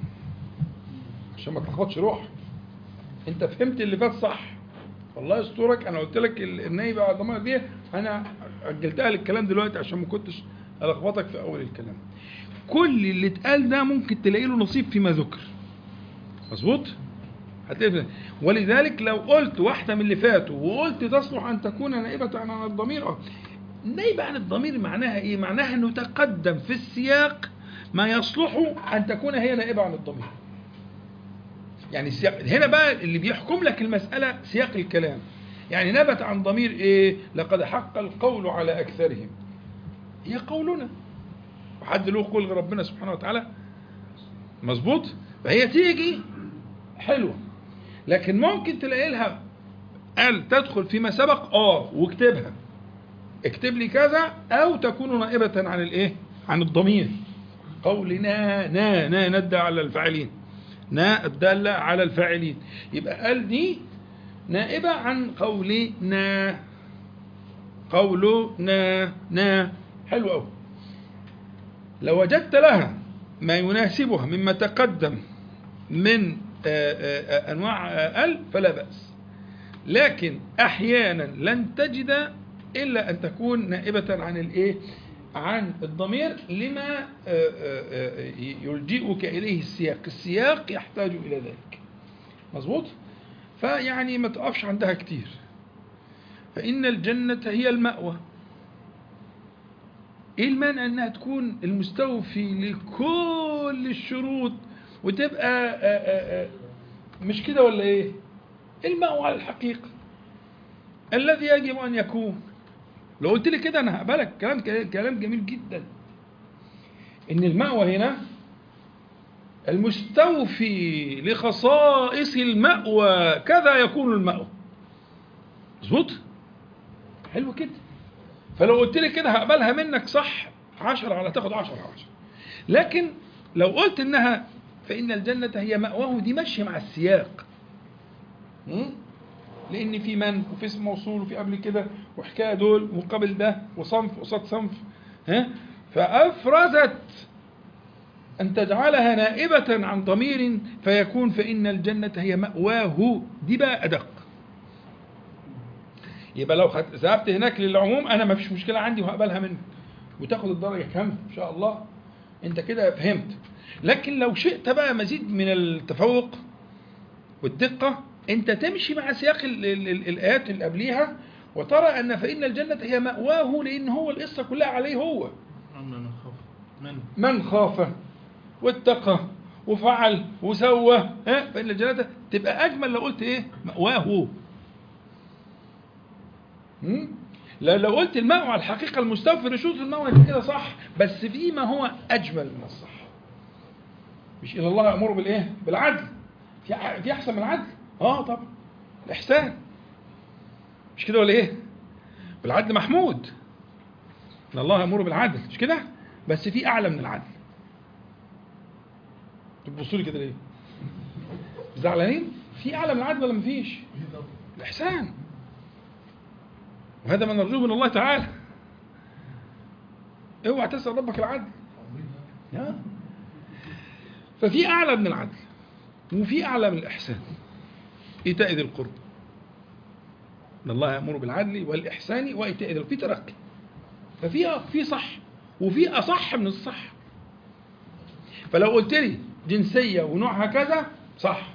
عشان ما تلخبطش روح انت فهمت اللي فات صح والله يسترك انا قلت لك ال- النايبه على الضمائر دي انا اجلتها للكلام دلوقتي عشان ما كنتش الخبطك في اول الكلام كل اللي اتقال ده ممكن تلاقي له نصيب فيما ذكر مظبوط هتلاقي في- ولذلك لو قلت واحده من اللي فاتوا وقلت تصلح ان تكون نائبه عن الضمير اه نائبه عن الضمير معناها ايه معناها انه تقدم في السياق ما يصلح ان تكون هي نائبه عن الضمير يعني السياق هنا بقى اللي بيحكم لك المسألة سياق الكلام يعني نبت عن ضمير ايه لقد حق القول على أكثرهم هي قولنا وحد له قول غير ربنا سبحانه وتعالى مظبوط فهي تيجي حلوة لكن ممكن تلاقي لها قال تدخل فيما سبق اه واكتبها اكتب لي كذا او تكون نائبة عن الايه عن الضمير قولنا نا نا ندى على الفاعلين نا الدالة على الفاعلين يبقى قال دي نائبة عن قولنا قولنا نا حلو قوي لو وجدت لها ما يناسبها مما تقدم من آه، آه، آه، أنواع آه، ال فلا بأس لكن أحيانا لن تجد إلا أن تكون نائبة عن الإيه عن الضمير لما آه، آه، آه، يلجئك إليه السياق السياق يحتاج إلى ذلك مظبوط فيعني ما تقفش عندها كتير فإن الجنة هي المأوى ايه المانع انها تكون المستوفي لكل الشروط وتبقى آآ آآ مش كده ولا ايه المأوى على الحقيقة الذي يجب ان يكون لو قلت لي كده انا هقبلك كلام كلام جميل جدا ان المأوى هنا المستوفي لخصائص المأوى كذا يكون المأوى مظبوط حلو كده فلو قلت لي كده هقبلها منك صح 10 على تاخد 10 على 10 لكن لو قلت انها فان الجنه هي ماواه دي ماشيه مع السياق م? لان في من وفي اسم موصول وفي قبل كده وحكايه دول وقبل ده وصنف قصاد صنف ها فافرزت ان تجعلها نائبه عن ضمير فيكون فان الجنه هي ماواه دي بقى ادق يبقى لو خد- ذهبت هناك للعموم انا ما فيش مشكله عندي وهقبلها منك وتاخد الدرجه كامله ان شاء الله انت كده فهمت لكن لو شئت بقى مزيد من التفوق والدقه انت تمشي مع سياق ال ال ال الايات اللي قبليها وترى ان فان الجنه هي ماواه لان هو القصه كلها عليه هو أما من خاف من من خاف واتقى وفعل وسوى ها فان الجنه تبقى اجمل لو قلت ايه ماواه هم؟ لا لو قلت المأوى على الحقيقة المستوفي لشروط المأوى يبقى كده صح بس فيما هو أجمل من الصح مش إن الله يأمر بالإيه؟ بالعدل في ع- في أحسن من العدل؟ آه طبعا الإحسان مش كده ولا إيه؟ بالعدل محمود إن الله يأمر بالعدل مش كده؟ بس في أعلى من العدل تبصوا لي كده ليه؟ زعلانين؟ في أعلى من العدل ولا مفيش؟ الإحسان وهذا ما نرجوه من الله تعالى اوعى تسأل ربك العدل يا. ففي أعلى من العدل وفي أعلى من الإحسان إيتاء ذي القرب إن الله يأمر بالعدل والإحسان وإيتاء ذي في ترقي ففي في صح وفي أصح من الصح فلو قلت لي جنسية ونوعها كذا صح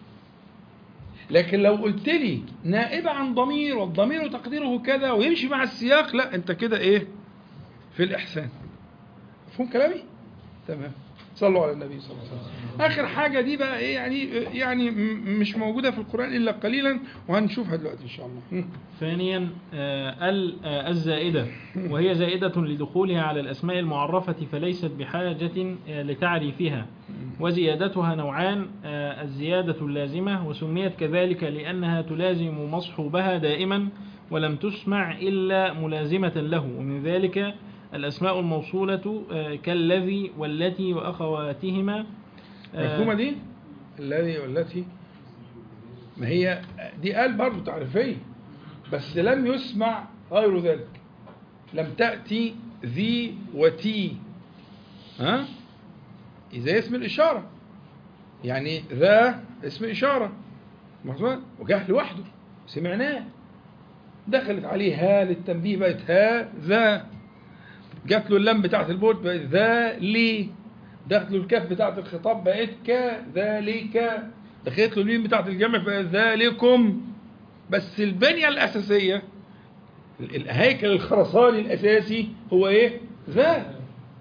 لكن لو قلت لي نائبة عن ضمير والضمير تقديره كذا ويمشي مع السياق لا انت كده ايه في الإحسان مفهوم كلامي تمام صلوا على النبي صلى الله عليه وسلم آخر حاجة دي بقى إيه يعني يعني م- مش موجودة في القرآن إلا قليلا وهنشوفها دلوقتي إن شاء الله م. ثانيا آه، ال آه، الزائدة وهي زائدة لدخولها على الأسماء المعرفة فليست بحاجة آه، لتعريفها وزيادتها نوعان آه، الزيادة اللازمة وسميت كذلك لأنها تلازم مصحوبها دائما ولم تسمع إلا ملازمة له ومن ذلك الأسماء الموصولة آه، كالذي والتي وأخواتهما آه، مفهومة دي الذي والتي ما هي دي قال برضه تعريفية بس لم يسمع غير ذلك لم تأتي ذي وتي ها زي اسم الإشارة يعني ذا اسم إشارة مظبوط وجه لوحده سمعناه دخلت عليه ها للتنبيه بقت ها ذا جات له اللام بتاعت البورد بقت ذا لي دخلت له الكاف بتاعت الخطاب بقت كذلك دخلت له الميم بتاعت الجمع بقت ذلكم بس البنية الأساسية ال- الهيكل الخرساني الأساسي هو إيه؟ ذا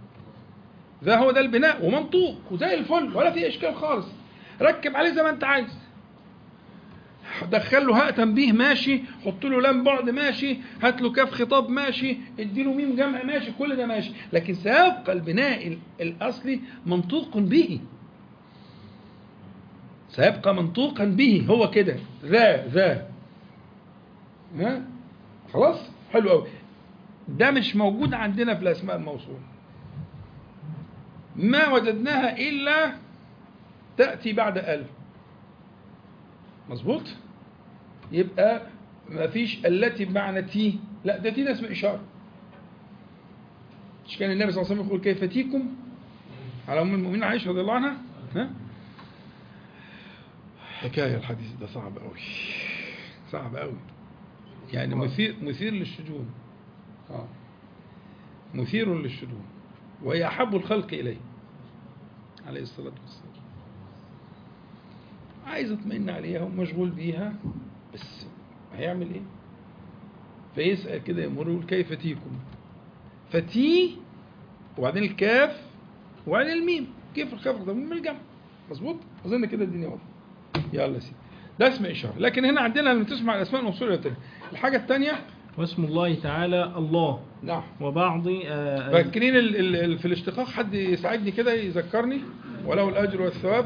ذا هو ده البناء ومنطوق وزي الفل ولا في إشكال خالص ركب عليه زي ما أنت عايز دخل له هاء تنبيه ماشي حط له لام بعد ماشي هات له كاف خطاب ماشي ادي له ميم جمع ماشي كل ده ماشي لكن سيبقى البناء ال- الاصلي منطوق به سيبقى منطوقا به هو كده ذا ذا ها خلاص حلو قوي ده مش موجود عندنا في الاسماء الموصوله ما وجدناها الا تاتي بعد ال مظبوط يبقى ما فيش التي بمعنى تي لا ده تي ده اسم اشاره مش كان النبي صلى الله عليه وسلم يقول كيف تيكم على ام المؤمنين عائشه رضي الله عنها ها حكايه الحديث ده صعب قوي صعب قوي يعني مثير مثير للشجون اه مثير للشجون وهي احب الخلق اليه عليه الصلاه والسلام عايز اطمئن عليها ومشغول بيها بس هيعمل ايه فيسأل كده يمر يقول كيف تيكم فتي وبعدين الكاف وبعدين الميم كيف الكاف ده من الجمع مظبوط اظن كده الدنيا واضحه يلا يا سيدي ده اسم اشاره لكن هنا عندنا لما تسمع الاسماء الموصوله التانية الحاجه الثانيه واسم الله تعالى الله نعم وبعض آه، فاكرين ال- ال- ال- في الاشتقاق حد يساعدني كده يذكرني وله الاجر والثواب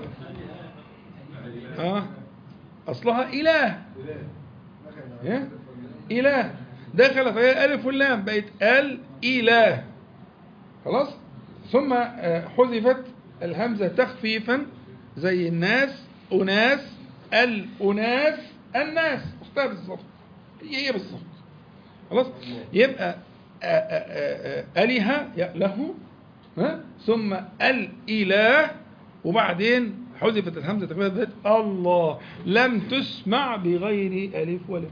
اه اصلها اله إيه؟ اله دخل فيها الف واللام بقت الاله خلاص ثم آه، حذفت الهمزه تخفيفا زي الناس اناس الاناس الناس اختار بالظبط هي هي بالظبط خلاص يبقى آه، آه، آه، اله يا- له ها ثم الاله وبعدين حذفت الهمزه تخفيفا بقت الله لم تسمع بغير الف ولام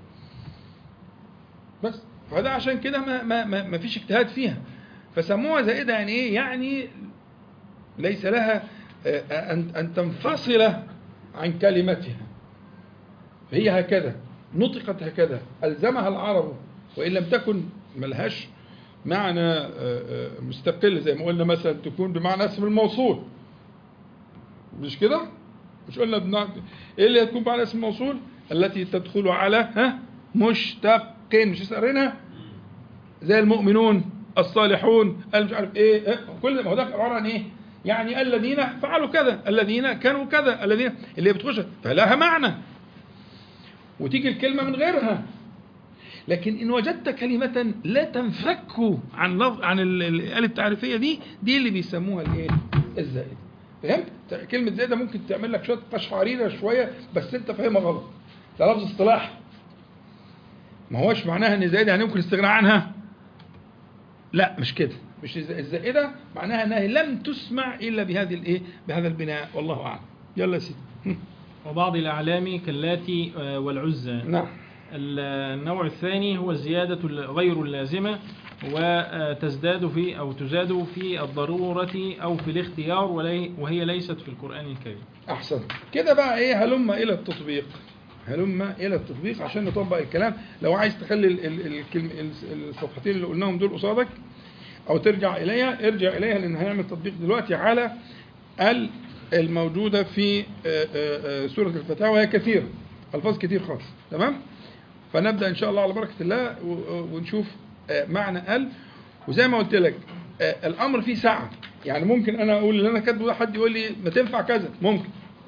بس فده عشان كده ما, ما, ما, ما فيش اجتهاد فيها فسموها زائدة يعني ايه يعني ليس لها آه، أن, أن تنفصل عن كلمتها هي هكذا نطقت هكذا ألزمها العرب وإن لم تكن ملهاش معنى آه، آه، مستقل زي ما قلنا مثلا تكون بمعنى اسم الموصول مش كده؟ مش قلنا بنع... ايه اللي هتكون بمعنى اسم الموصول؟ التي تدخل على ها مشتق مش لسه قريناها؟ زي المؤمنون الصالحون اللي مش عارف ايه إيه، كل ما هو ده عباره عن ايه؟ يعني الذين فعلوا كذا الذين كانوا كذا الذين اللي بتخش فلها معنى وتيجي الكلمه من غيرها لكن ان وجدت كلمه لا تنفك عن لفظ عن ال- ال- الآلة التعريفيه دي دي اللي بيسموها الايه؟ الزائده فهمت؟ كلمه زائده ممكن تعمل لك شويه قشعريره شويه بس انت فاهمها غلط ده لفظ اصطلاحي ما هوش معناها ان زائده يعني ممكن الاستغناء عنها لا مش كده مش الز- الزائده معناها انها لم تسمع الا بهذه الايه بهذا البناء والله اعلم يلا يا سيدي وبعض الأعلام كاللاتي آه، والعزى نعم النوع الثاني هو الزيادة غير اللازمة وتزداد في أو تزاد في الضرورة أو في الاختيار ولي- وهي ليست في القرآن الكريم احسن كده بقى ايه هلم الى التطبيق هلم الى التطبيق عشان نطبق الكلام لو عايز تخلي ال- ال- الكلم ال- الصفحتين اللي قلناهم دول قصادك او ترجع اليها ارجع اليها لان هنعمل تطبيق دلوقتي على ال الموجوده في آه، آه، آه، سوره الفتاوى وهي كثيره الفاظ كتير خالص تمام فنبدا ان شاء الله على بركه الله و- ونشوف آه، معنى ال وزي ما قلت لك آه، الامر فيه سعه يعني ممكن انا اقول اللي انا كاتبه ده حد يقول لي ما تنفع كذا ممكن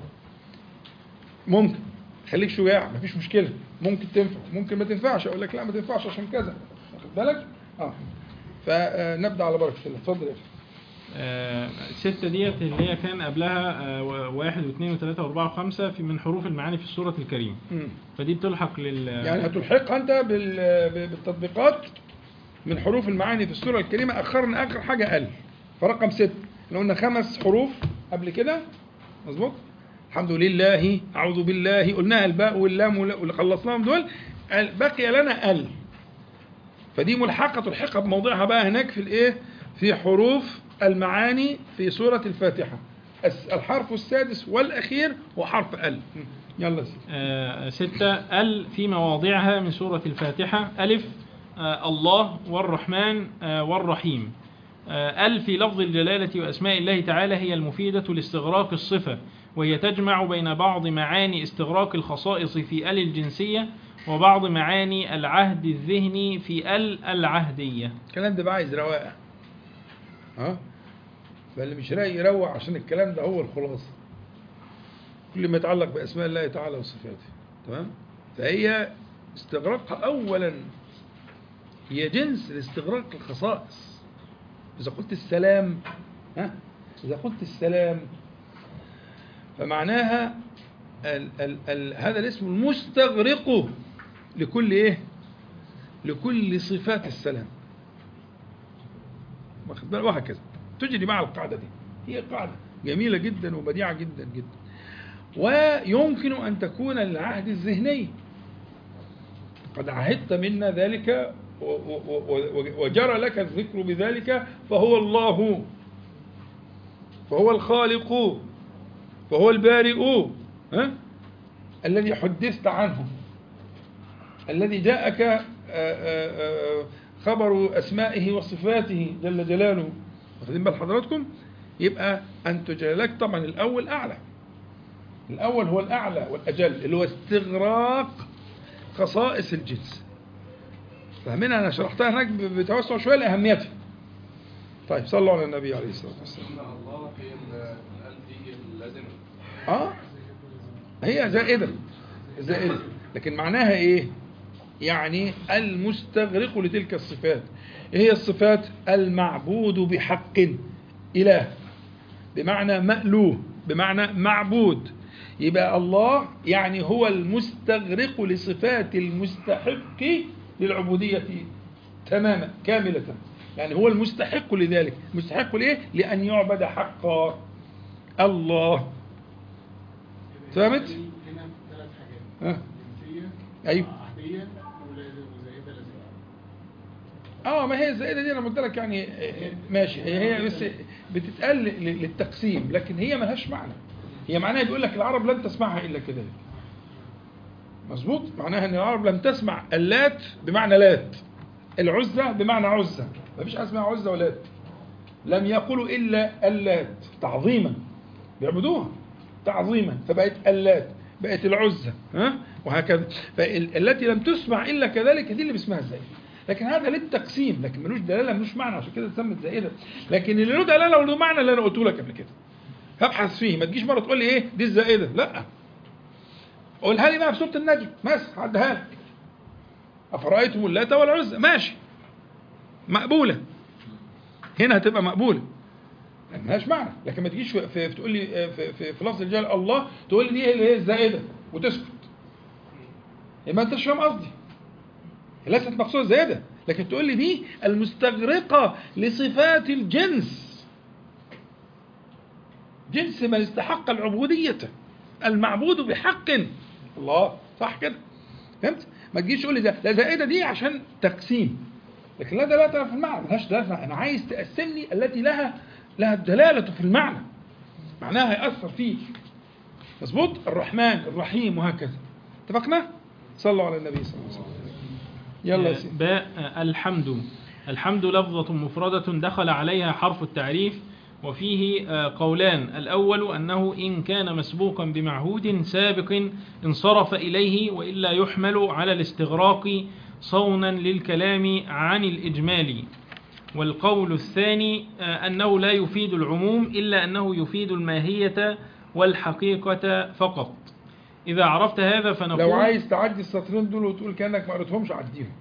ممكن خليك شجاع مفيش مشكله ممكن تنفع ممكن ما تنفعش اقول لك لا ما تنفعش عشان كذا واخد بالك اه فنبدا على بركه الله اتفضل يا أخي. آه، الستة ديت اللي هي كان قبلها آه، واحد واثنين وثلاثة وأربعة وخمسة في من حروف المعاني في السورة الكريمة مم. فدي بتلحق لل يعني هتلحقها انت بال- بالتطبيقات من حروف المعاني في السوره الكريمه اخرنا اخر حاجه ال فرقم ست احنا قلنا خمس حروف قبل كده مظبوط الحمد لله اعوذ بالله قلناها الباء واللام وال- واللي خلصناهم دول ال- بقي لنا ال فدي ملحقه تلحقها بموضعها بقى هناك في الايه في حروف المعاني في سوره الفاتحه الس- الحرف السادس والاخير هو حرف ال يلا يا سيدي. آه، ستة ال في مواضعها من سورة الفاتحة ألف آه، الله والرحمن آه، والرحيم آه، ال في لفظ الجلالة وأسماء الله تعالى هي المفيدة لاستغراق الصفة وهي تجمع بين بعض معاني استغراق الخصائص في ال الجنسية وبعض معاني العهد الذهني في ال العهدية الكلام ده بقى عايز رواقه ها فاللي مش رايق يروق عشان الكلام ده هو الخلاصه كل ما يتعلق باسماء الله تعالى وصفاته تمام فهي استغراقها اولا هي جنس لاستغراق الخصائص اذا قلت السلام ها اذا قلت السلام فمعناها ال ال ال هذا الاسم المستغرق لكل ايه لكل صفات السلام واخد بالك وهكذا تجري مع القاعده دي هي قاعده جميله جدا وبديعه جدا جدا ويمكن ان تكون العهد الذهني قد عهدت منا ذلك و- و- و- وجرى لك الذكر بذلك فهو الله فهو الخالق فهو البارئ ها الذي حدثت عنه الذي جاءك آه، آه، آه، خبر أسمائه وصفاته جل جلاله واخدين بال حضراتكم يبقى أن تجلك طبعا الأول أعلى الأول هو الأعلى والأجل اللي هو استغراق خصائص الجنس فاهمين أنا شرحتها هناك بتوسع شوية لأهميتها طيب صلوا على النبي عليه الصلاة والسلام ان الله في ال- الال دي اللازمه اه هي زائدة زائدة لكن معناها ايه يعني المستغرق لتلك الصفات إيه هي الصفات المعبود بحق إله بمعنى مألوه بمعنى معبود يبقى الله يعني هو المستغرق لصفات المستحق للعبودية تماما كاملة يعني هو المستحق لذلك مستحق لإيه؟ لأن يعبد حقا الله فهمت؟ هنا ثلاث حاجات ها جنسية أيوه عهدية ولا- وزائدة لازمة اه ما هي الزائده دي انا قلت لك يعني آه، ماشي هي هي بس بتتقال ل- للتقسيم لكن هي ملهاش معنى هي معناها بيقول لك العرب لن تسمعها الا كذلك مظبوط معناها ان العرب لم تسمع اللات بمعنى لات العزة بمعنى عزة ما فيش حاجه اسمها عزة ولات لم يقولوا الا اللات تعظيما بيعبدوها تعظيما فبقت اللات بقت العزة ها وهكذا فالتي لم تسمع الا كذلك دي اللي باسمها الزائده لكن هذا للتقسيم لكن ملوش دلاله ملوش معنى عشان كده اتسمت زائده لكن اللي له دلاله وله معنى اللي انا قلته لك قبل كده هبحث فيه ما تجيش مره تقول لي ايه دي الزائده لا قولها لي بقى في سوره النجم بس عدها لك افرايتم اللات والعزى ماشي مقبوله هنا هتبقى مقبوله ملهاش معنى لكن ما تجيش في, في, في تقول لي في, في, في لفظ الجلال الله تقول لي دي اللي هي الزائده وتسكت يبقى انت مش فاهم قصدي ليست مقصوده زياده لكن تقول لي دي المستغرقه لصفات الجنس جنس من استحق العبوديه المعبود بحق الله صح كده فهمت ما تجيش تقول لي ده لا زائده دي عشان تقسيم لكن لا دلاله في المعنى ملهاش دلاله انا عايز تقسم لي التي لها لها الدلاله في المعنى معناها هيأثر فيك مظبوط الرحمن الرحيم وهكذا اتفقنا صلوا على النبي صلى الله عليه وسلم يلا يا سيدي باء الحمد الحمد لفظة مفردة دخل عليها حرف التعريف وفيه آه، قولان الأول أنه إن كان مسبوقا بمعهود سابق انصرف إليه وإلا يحمل على الاستغراق صونا للكلام عن الإجمال والقول الثاني آه، أنه لا يفيد العموم إلا أنه يفيد الماهية والحقيقة فقط إذا عرفت هذا فنقول لو عايز تعدي السطرين دول وتقول كانك ما قريتهمش عديهم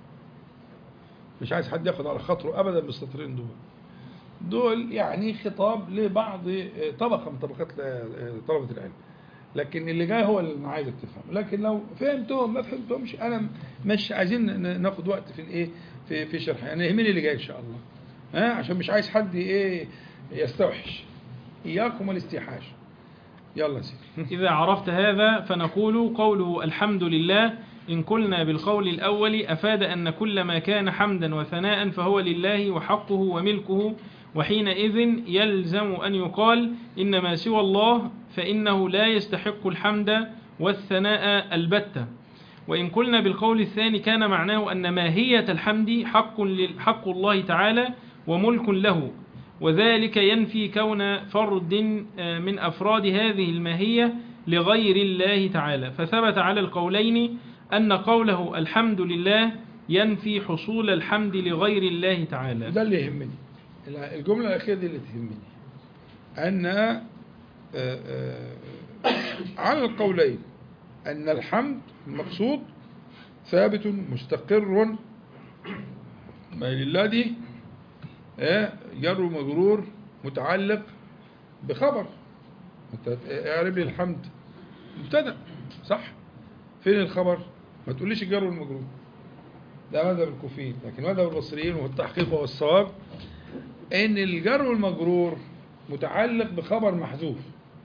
مش عايز حد ياخد على خاطره ابدا بالسطرين دول دول يعني خطاب لبعض آه، طبقه من طبقات آه، طلبه العلم لكن اللي جاي هو اللي انا عايزك تفهمه لكن لو فهمتهم ما فهمتهمش انا مش عايزين ن- ناخد وقت في الايه في في شرح يعني يهمني اللي جاي ان شاء الله ها عشان مش عايز حد ايه يستوحش اياكم والاستيحاش يلا يا سيدي إذا عرفت هذا فنقول قوله الحمد لله إن قلنا بالقول الأول أفاد أن كل ما كان حمدا وثناء فهو لله وحقه وملكه وحينئذ يلزم أن يقال إن ما سوى الله فإنه لا يستحق الحمد والثناء البتة وإن قلنا بالقول الثاني كان معناه أن ماهية الحمد حق, لل- حق الله تعالى وملك له وذلك ينفي كون فرد آه، من أفراد هذه الماهية لغير الله تعالى فثبت على القولين أن قوله الحمد لله ينفي حصول الحمد لغير الله تعالى ده اللي يهمني الجملة الأخيرة دي اللي تهمني أن آه، آه، على القولين أن الحمد المقصود ثابت مستقر ما لله دي آه، جر ومجرور متعلق بخبر انت اعرب لي الحمد مبتدا صح فين الخبر ما تقوليش الجر والمجرور ده مذهب الكوفيين لكن مذهب البصريين والتحقيق والصواب ان الجر والمجرور متعلق بخبر محذوف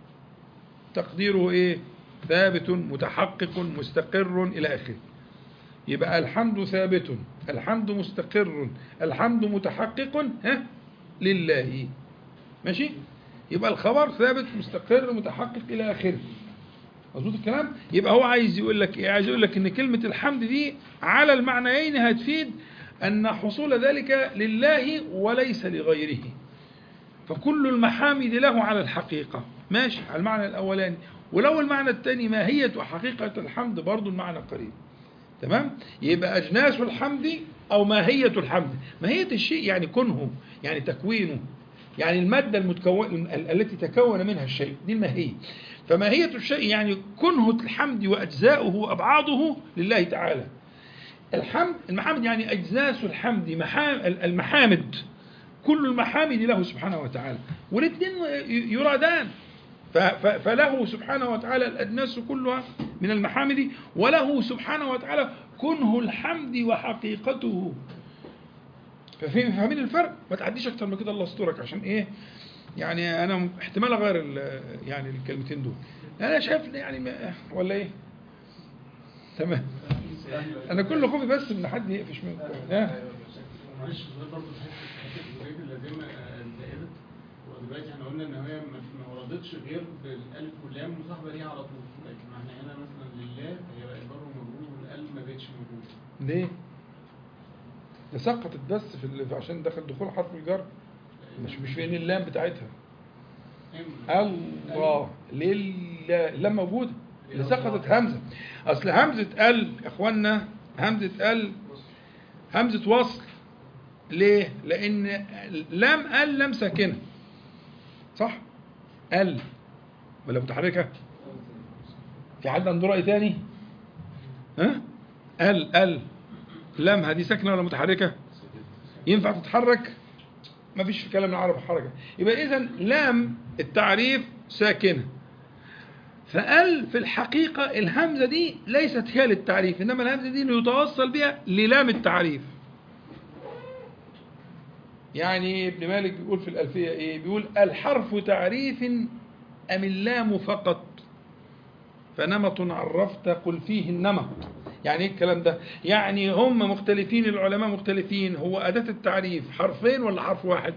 تقديره ايه ثابت متحقق مستقر الى اخره يبقى الحمد ثابت الحمد مستقر الحمد متحقق ها لله ماشي يبقى الخبر ثابت مستقر متحقق الى اخره مظبوط الكلام يبقى هو عايز يقول لك ايه عايز يقول لك ان كلمه الحمد دي على المعنيين هتفيد ان حصول ذلك لله وليس لغيره فكل المحامد له على الحقيقه ماشي على المعنى الاولاني ولو المعنى الثاني ماهيه وحقيقه الحمد برضو المعنى قريب تمام يبقى اجناس الحمد او ماهيه الحمد ماهيه الشيء يعني كنه يعني تكوينه يعني الماده المتكون ال- التي تكون منها الشيء دي الماهيه فماهيه الشيء يعني كنه الحمد واجزاؤه وابعاضه لله تعالى الحمد المحامد يعني أجناس الحمد محام المحامد كل المحامد له سبحانه وتعالى والاثنين يرادان ف- ف- فله سبحانه وتعالى الأجناس كلها من المحامد وله سبحانه وتعالى كنه الحمد وحقيقته ففي- فاهمين الفرق؟ ما تعديش أكتر من كده الله يسترك عشان إيه؟ يعني أنا احتمال أغير ال- يعني الكلمتين دول أنا شايف يعني ما- ولا إيه؟ تمام أنا كل خوفي بس إن حد يقفش منكم ها؟ معلش سؤال برضه في حته حته الجزئيه اللازمه آه، الزائده ودلوقتي احنا قلنا ان هي ما ما وردتش غير بالالف واللام مصاحبه ليها على طول لكن احنا هنا مثلا لله هي البر مجرور والالف ما بقتش موجوده ليه؟ ده سقطت بس في ال- عشان دخل دخول حرف الجر مش مش فين اللام بتاعتها الله لله اللام موجوده اللي سقطت همزه اصل همزه ال يا اخوانا همزه ال همزه وصل ليه؟ لان لام ال لام ساكنه صح؟ ال ولا متحركه؟ في حد عنده راي تاني؟ ها؟ ال ال لامها دي ساكنه ولا متحركه؟ ينفع تتحرك؟ ما فيش في كلام العرب حركه يبقى اذا لام التعريف ساكنه فال في الحقيقه الهمزه دي ليست هي للتعريف انما الهمزه دي ليتوصل بها للام التعريف يعني ابن مالك بيقول في الألفية إيه؟ بيقول الحرف تعريف أم اللام فقط فنمط عرفت قل فيه النمط يعني ايه الكلام ده يعني هم مختلفين العلماء مختلفين هو أداة التعريف حرفين ولا حرف واحد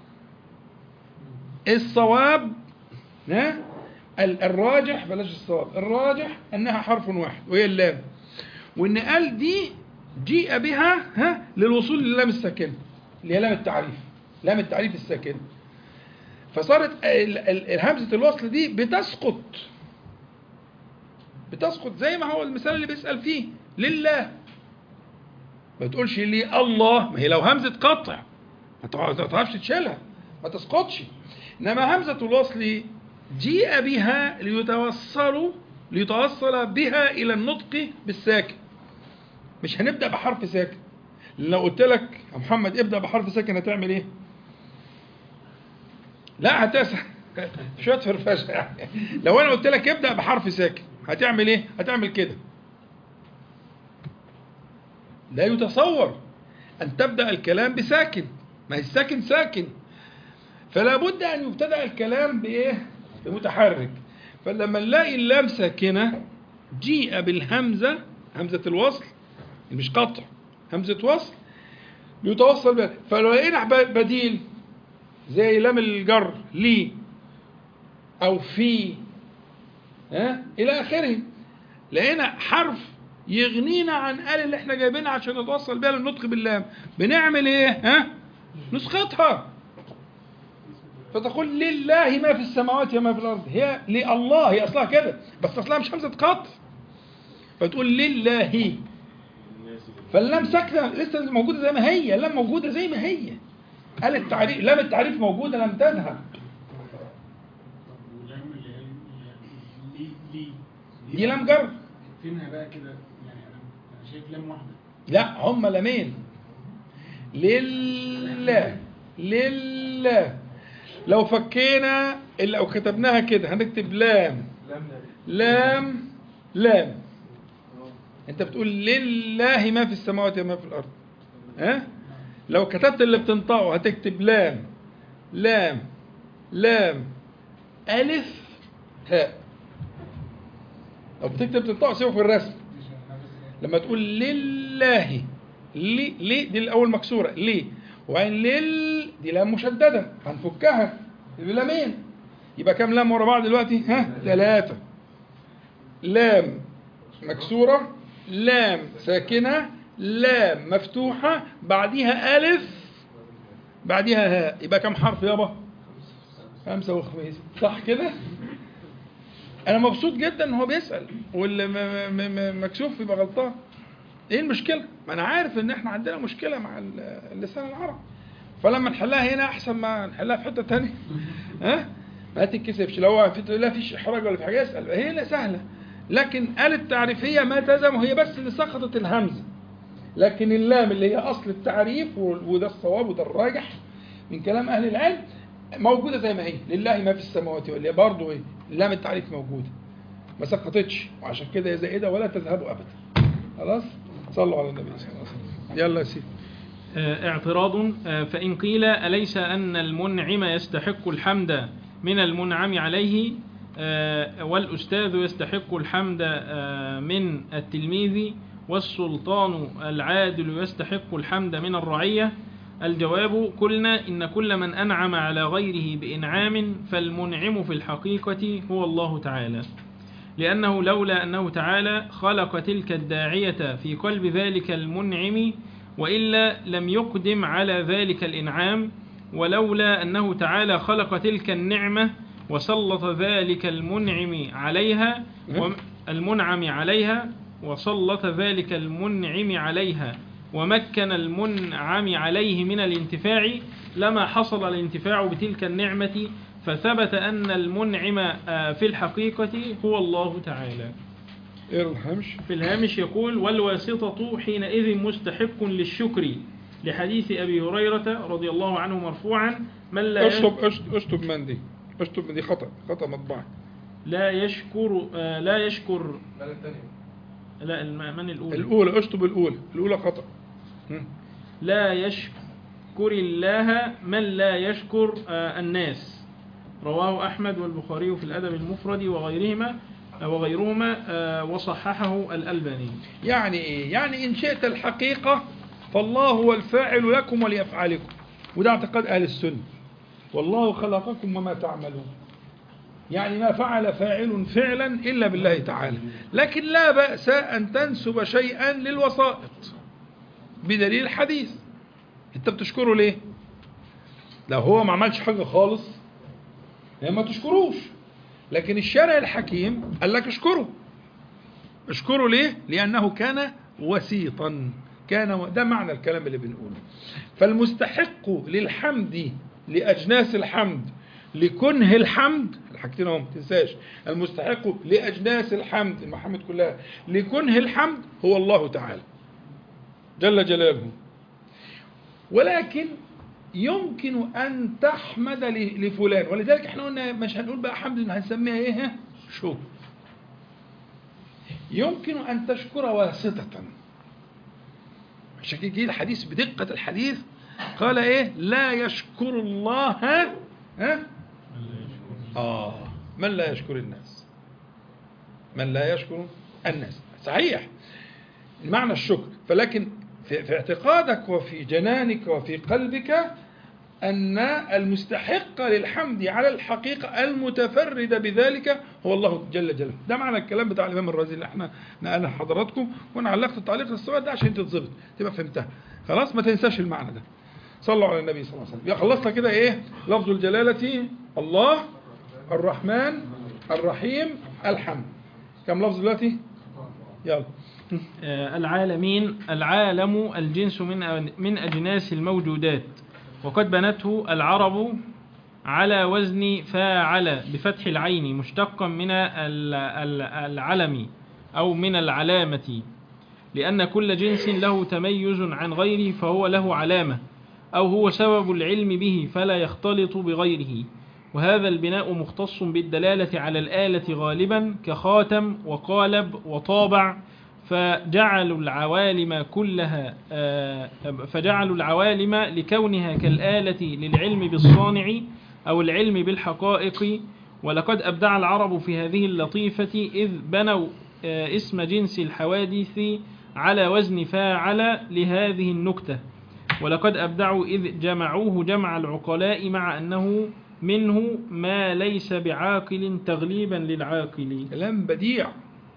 الصواب ها ال- الراجح بلاش الصواب الراجح أنها حرف واحد وهي اللام وأن ال دي جيء بها ها للوصول للام الساكنة اللي هي لام التعريف لام التعريف الساكنة فصارت ال- ال- الهمزة الوصل دي بتسقط بتسقط زي ما هو المثال اللي بيسأل فيه لله ما تقولش لي الله ما هي لو همزة قطع ما تع- ما تعرفش تشيلها ما تسقطش انما همزة الوصل جيء بها ليتوصلوا ليتوصل بها الى النطق بالساكن مش هنبدأ بحرف ساكن لو قلت لك يا محمد ابدأ بحرف ساكن هتعمل ايه؟ لا هتسع شوية فرفشة يعني لو انا قلت لك ابدأ بحرف ساكن هتعمل ايه؟ هتعمل كده لا يتصور أن تبدأ الكلام بساكن ما هي الساكن ساكن فلا بد أن يبتدأ الكلام بإيه؟ بمتحرك فلما نلاقي اللام ساكنة جيء بالهمزة همزة الوصل مش قطع همزة وصل يتوصل بها فلو لقينا ب- بديل زي لام الجر لي أو في ها إلى آخره لقينا حرف يغنينا عن آل اللي احنا جايبينها عشان نتوصل بيها للنطق باللام بنعمل ايه ها نسقطها فتقول لله ما في السماوات وما في الارض هي لله هي اصلها كده بس اصلها مش همزه قطع فتقول لله فاللام ساكنه لسه موجوده زي ما هي اللام موجوده زي ما هي قال التعريف لام التعريف موجوده لم تذهب ولام اللي هي لي لي دي لام جر فينها بقى كده يعني انا انا شايف لام واحده لا هم لامين لله لله لو فكينا لو كتبناها كده هنكتب لام لام لام انت بتقول لله ما في السماوات وما في الارض ها لو كتبت اللي بتنطقه هتكتب لام لام لام الف هاء لو بتكتب تنطقه سيبه في الرسم لما تقول لله لي لي دي الاول مكسوره ليه وبعدين لل دي لام مشدده هنفكها بلامين يبقى كام لام ورا بعض دلوقتي ها ثلاثه لام مكسوره لام ساكنه لام مفتوحه بعديها الف بعديها هاء يبقى كام حرف يابا خمسة وخميس صح كده انا مبسوط جدا ان هو بيسال واللي م- م- م- مكسوف يبقى غلطان ايه المشكله ما انا عارف ان احنا عندنا مشكله مع ال- اللسان العربي فلما نحلها هنا احسن ما نحلها في حته تانية ها ما تتكسفش لو هو في لا فيش احراج ولا في حاجه اسال هي لا سهله لكن آل التعريفيه ما تزم وهي بس اللي سقطت الهمزه لكن اللام اللي هي أصل التعريف و- وده الصواب وده الراجح من كلام أهل العلم موجودة زي ما هي لله ما في السماوات والأرض برضه إيه لام التعريف موجودة ما سقطتش وعشان كده هي زائدة ولا تذهب أبدا خلاص صلوا على النبي صلى الله عليه وسلم يلا يا سيدي آه، اعتراض آه، فإن قيل أليس أن المنعم يستحق الحمد من المنعم عليه آه، والأستاذ يستحق الحمد آه، من التلميذ والسلطان العادل يستحق الحمد من الرعية الجواب قلنا إن كل من أنعم على غيره بإنعام فالمنعم في الحقيقة هو الله تعالى لأنه لولا أنه تعالى خلق تلك الداعية في قلب ذلك المنعم وإلا لم يقدم على ذلك الإنعام ولولا أنه تعالى خلق تلك النعمة وسلط ذلك المنعم عليها وم- المنعم عليها وسلط ذلك المنعم عليها ومكن المنعم عليه من الانتفاع لما حصل الانتفاع بتلك النعمة فثبت أن المنعم آه، في الحقيقة هو الله تعالى ايه الهمش في الهامش يقول والواسطة حينئذ مستحق للشكر لحديث أبي هريرة رضي الله عنه مرفوعا من لا اشطب اشطب اشطب من دي اشطب من دي خطأ خطأ مطبعي لا يشكر آه، لا يشكر لا الثانية لا الم- من الأولى الأولى اشطب الأولى الأولى خطأ هم. لا يشكر الله من لا يشكر آه، الناس رواه أحمد والبخاري في الأدب المفرد وغيرهما آه، وغيرهما آه، وصححه الألباني يعني ايه يعني إن شئت الحقيقة فالله هو الفاعل لكم ولأفعالكم وده اعتقاد أهل السنة والله خلقكم وما تعملون يعني ما فعل فاعل فعلا إلا بالله تعالى لكن لا بأس أن تنسب شيئا للوسائط بدليل الحديث انت بتشكره ليه لو هو ما عملش حاجة خالص يعني ما تشكروش لكن الشارع الحكيم قال لك اشكره اشكره ليه لأنه كان وسيطا كان ده معنى الكلام اللي بنقوله فالمستحق للحمد لأجناس الحمد لكنه الحمد الحاجتين اهو ما تنساش المستحق لأجناس الحمد المحامد كلها لكنه الحمد هو الله تعالى جل جلاله ولكن يمكن أن تحمد ل- لفلان ولذلك احنا قلنا مش هنقول بقى حمد هنسميها ايه شكر يمكن أن تشكر واسطة عشان كده جه الحديث بدقة الحديث قال إيه لا يشكر الله ها آه من لا يشكر الناس من لا يشكر الناس صحيح معنى الشكر فلكن في, في اعتقادك وفي جنانك وفي قلبك أن المستحق للحمد على الحقيقة المتفرد بذلك هو الله جل جلاله ده معنى الكلام بتاع الإمام الرازي اللي احنا نقلنا لحضراتكم وأنا علقت التعليق الصغير ده عشان تتظبط تبقى فهمتها خلاص ما تنساش المعنى ده صلوا على النبي صلى الله عليه وسلم يبقى خلصنا كده ايه لفظ الجلالة الله الرحمن الرحيم الحمد كم لفظ دلوقتي يلا آه، العالمين العالم الجنس من من أجناس الموجودات وقد بنته العرب على وزن فاعل بفتح العين مشتقا من ال- ال- العلم أو من العلامة لأن كل جنس له تميز عن غيره فهو له علامة أو هو سبب العلم به فلا يختلط بغيره وهذا البناء مختص بالدلالة على الآلة غالبا كخاتم وقالب وطابع فجعلوا العوالم كلها آه، فجعلوا العوالم لكونها كالآلة للعلم بالصانع أو العلم بالحقائق ولقد أبدع العرب في هذه اللطيفة إذ بنوا آه، اسم جنس الحوادث على وزن فاعل لهذه النكتة ولقد أبدعوا إذ جمعوه جمع العقلاء مع أنه منه ما ليس بعاقل تغليبا للعاقل كلام بديع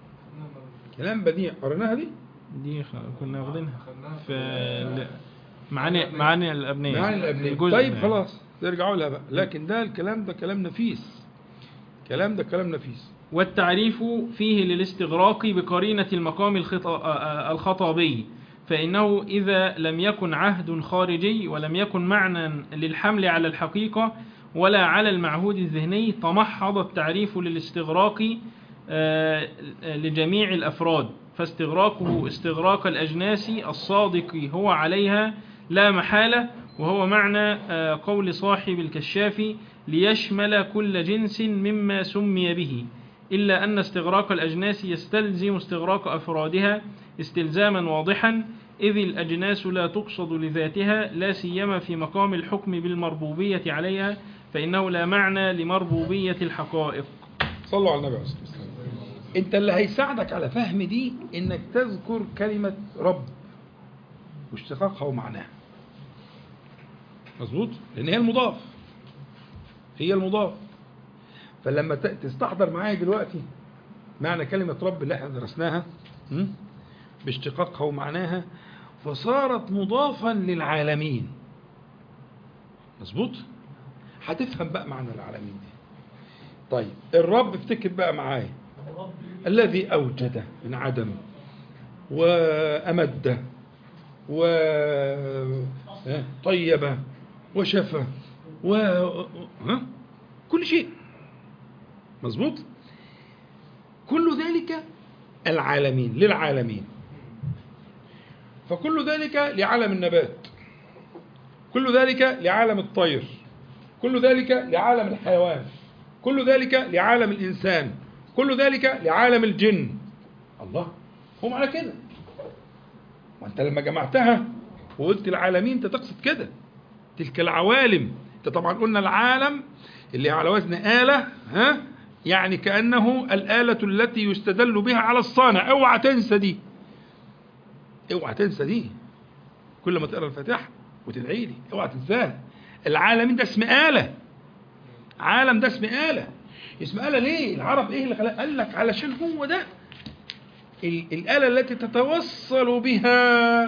كلام بديع قريناها دي دي خ- كنا واخدينها خدناها في ال- معاني معاني الأبنية معاني الأبنية الجزء طيب ده. خلاص نرجعوا لها بقى لكن ده الكلام ده كلام نفيس كلام ده كلام نفيس والتعريف فيه للاستغراق بقرينة المقام الخطا- آه، الخطابي فإنه إذا لم يكن عهد خارجي ولم يكن معنى للحمل على الحقيقة ولا على المعهود الذهني تمحض التعريف للاستغراق آه، لجميع الأفراد فاستغراقه استغراق الأجناس الصادق هو عليها لا محالة وهو معنى آه، قول صاحب الكشاف ليشمل كل جنس مما سمي به إلا أن استغراق الأجناس يستلزم استغراق أفرادها استلزاما واضحا إذ الأجناس لا تقصد لذاتها لا سيما في مقام الحكم بالمربوبية عليها فإنه لا معنى لمربوبية الحقائق صلوا على النبي عليه الصلاة والسلام انت اللي هيساعدك على فهم دي انك تذكر كلمة رب واشتقاقها ومعناها مظبوط لان هي المضاف هي المضاف فلما ت- تستحضر معايا دلوقتي معنى كلمة رب اللي احنا درسناها م? باشتقاقها ومعناها فصارت مضافا للعالمين مظبوط هتفهم بقى معنى العالمين دي طيب الرب افتكر بقى معايا الذي أوجد من عدم وأمد وطيب وشفى و ها؟ كل شيء مظبوط كل ذلك العالمين للعالمين فكل ذلك لعالم النبات كل ذلك لعالم الطير كل ذلك لعالم الحيوان كل ذلك لعالم الإنسان كل ذلك لعالم الجن الله هو معنى كده وانت لما جمعتها وقلت العالمين انت تقصد كده تلك العوالم انت طبعا قلنا العالم اللي على وزن آلة ها يعني كأنه الآلة التي يستدل بها على الصانع اوعى تنسى دي اوعى تنسى دي كل ما تقرا الفاتحة وتدعي لي اوعى تنساها العالمين ده اسم آلة عالم ده اسم آلة اسم آلة ليه العرب ايه اللي خلق قال لك علشان هو ده ال- الآلة التي تتوصل بها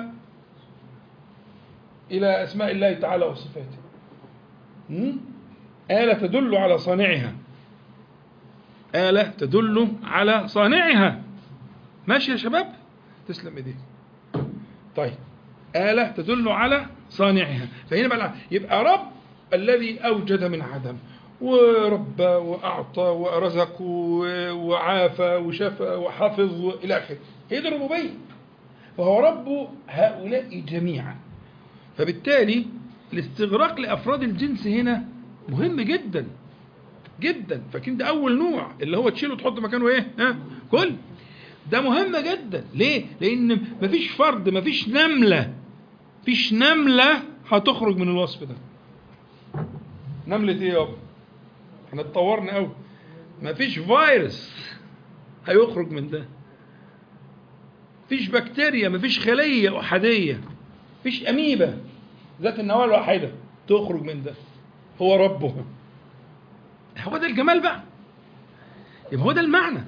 إلى أسماء الله تعالى وصفاته م? آلة تدل على صانعها آلة تدل على صانعها ماشي يا شباب تسلم ايديك طيب آلة تدل على صانعها فهنا بقى يبقى رب الذي أوجد من عدم وربى وأعطى ورزق و- وعافى وشفى وحفظ إلى آخره هي دي الربوبية فهو رب هؤلاء جميعا فبالتالي الاستغراق لأفراد الجنس هنا مهم جدا جدا فاكرين ده أول نوع اللي هو تشيله وتحط مكانه إيه؟ ها؟ كل ده مهم جدا ليه؟ لأن مفيش فرد مفيش نملة مفيش نملة هتخرج من الوصف ده نملة ايه يابا؟ احنا اتطورنا قوي مفيش فيروس هيخرج من ده مفيش بكتيريا مفيش خلية أحادية مفيش أميبا ذات النواة الواحدة تخرج من ده هو ربه هو ده الجمال بقى يبقى هو ده المعنى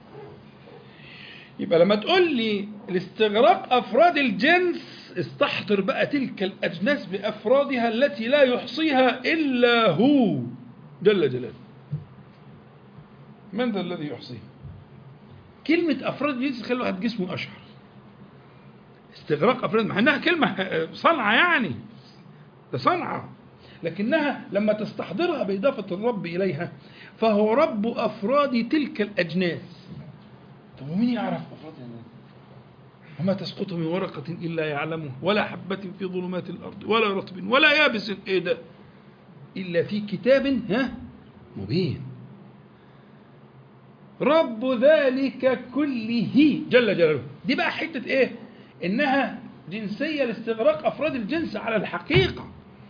يبقى لما تقول لي الاستغراق أفراد الجنس استحضر بقى تلك الأجناس بأفرادها التي لا يحصيها إلا هو جل جلاله من ذا الذي يحصيها كلمة أفراد الجنس خلي واحد جسمه أشعر استغراق أفراد مع أنها كلمة صنعة يعني ده صنعة لكنها لما تستحضرها بإضافة الرب إليها فهو رب أفراد تلك الأجناس طب ومين يعرف أفراد الأجناس وما تسقط من ورقة إلا يعلمه ولا حبة في ظلمات الأرض ولا رطب ولا يابس إيه ده إلا في كتاب ها مبين رب ذلك كله جل جلاله دي بقى حتة إيه إنها جنسية لاستغراق أفراد الجنس على الحقيقة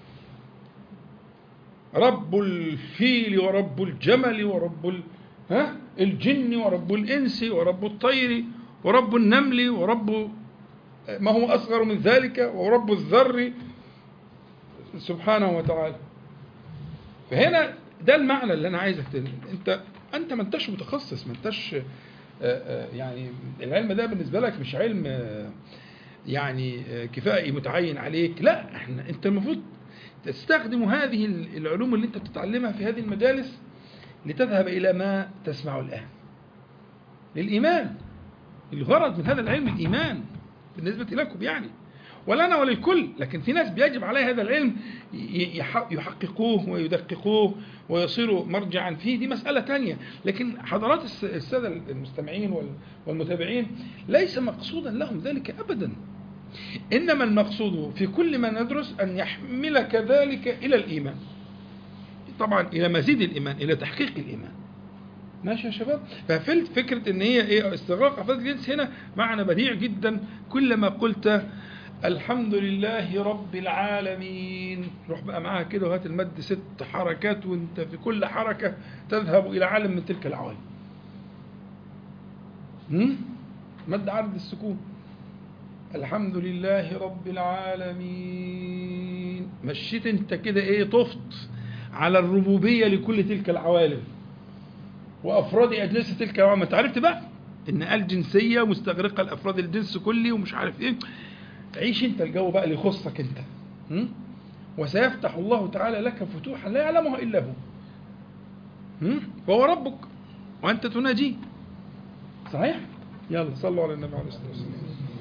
رب الفيل ورب الجمل ورب ال... ها الجن ورب الإنس ورب الطير ورب النمل ورب ما هو أصغر من ذلك ورب الذر سبحانه وتعالى فهنا ده المعنى اللي أنا عايزك تن... أنت أنت ما أنتش متخصص ما أنتش آه، آه، يعني العلم ده بالنسبة لك مش علم آه، يعني آه، كفائي متعين عليك لا احنا انت المفروض تستخدم هذه العلوم اللي انت بتتعلمها في هذه المجالس لتذهب الى ما تسمعه الان للايمان الغرض من هذا العلم الايمان بالنسبه لكم يعني ولنا وللكل لكن في ناس بيجب عليها هذا العلم ي- يح- يحققوه ويدققوه ويصيروا مرجعا فيه دي مسألة تانية لكن حضرات الس- السادة المستمعين وال- والمتابعين ليس مقصودا لهم ذلك أبدا إنما المقصود في كل ما ندرس أن يحملك ذلك إلى الإيمان طبعا إلى مزيد الإيمان إلى تحقيق الإيمان ماشي يا شباب ففلت فكرة ان هي ايه استغراق افراد الجنس هنا معنى بديع جدا كلما قلت الحمد لله رب العالمين روح بقى معاها كده وهات المد ست حركات وانت في كل حركة تذهب الى عالم من تلك العوالم هم؟ مد عرض السكون الحمد لله رب العالمين مشيت انت كده ايه طفت على الربوبية لكل تلك العوالم وافراد اجنسه تلك العوامل انت عرفت بقى ان قال جنسيه مستغرقه لافراد الجنس كلي ومش عارف ايه عيش انت الجو بقى اللي يخصك انت م? وسيفتح الله تعالى لك فتوحا لا يعلمها الا هو م? فهو ربك وانت تناجيه صحيح يلا صلوا على النبي عليه الصلاه والسلام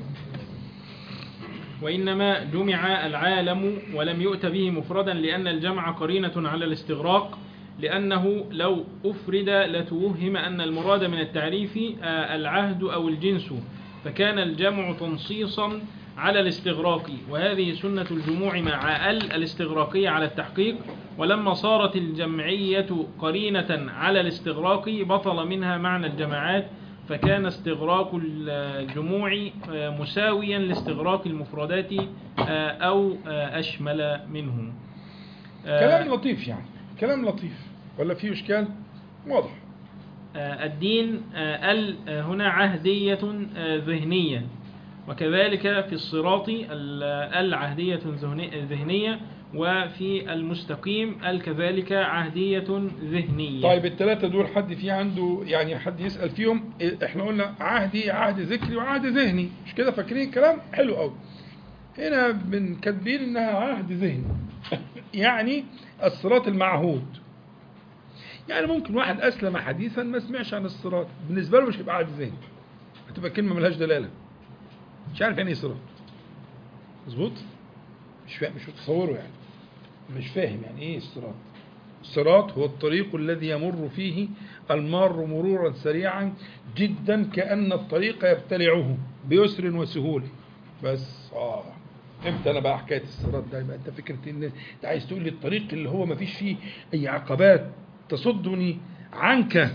وإنما جمع العالم ولم يؤت به مفردا لأن الجمع قرينة على الاستغراق لأنه لو أفرد لتوهم أن المراد من التعريف آه، العهد أو الجنس فكان الجمع تنصيصا على الاستغراق وهذه سنة الجموع مع ال الاستغراقية على التحقيق ولما صارت الجمعية قرينة على الاستغراق بطل منها معنى الجماعات فكان استغراق الجموع آه، مساويا لاستغراق المفردات آه، أو آه، أشمل منه آه، كلام لطيف يعني كلام لطيف ولا في اشكال واضح آه، الدين آه، ال آه، هنا عهدية آه، ذهنية وكذلك في الصراط ال- ال عهدية ذهني- ذهنية وفي المستقيم ال كذلك عهدية ذهنية طيب الثلاثة دول حد في عنده يعني حد يسأل فيهم إيه، احنا قلنا عهدي عهد ذكري وعهد ذهني مش كده فاكرين الكلام حلو قوي هنا بن كاتبين انها عهد ذهني يعني الصراط المعهود يعني ممكن واحد اسلم حديثا ما سمعش عن الصراط بالنسبه له مش هيبقى عهد ذهني هتبقى كلمه ملهاش دلاله مش عارف يعني ايه صراط مظبوط مش فاهم مش متصوره يعني مش فاهم يعني ايه الصراط الصراط هو الطريق الذي يمر فيه المار مرورا سريعا جدا كأن الطريق يبتلعه بيسر وسهولة بس اه امتى انا بقى حكايه الصراط ده يبقى انت فكره ان انت عايز تقول لي الطريق اللي هو ما فيش فيه اي عقبات تصدني عنك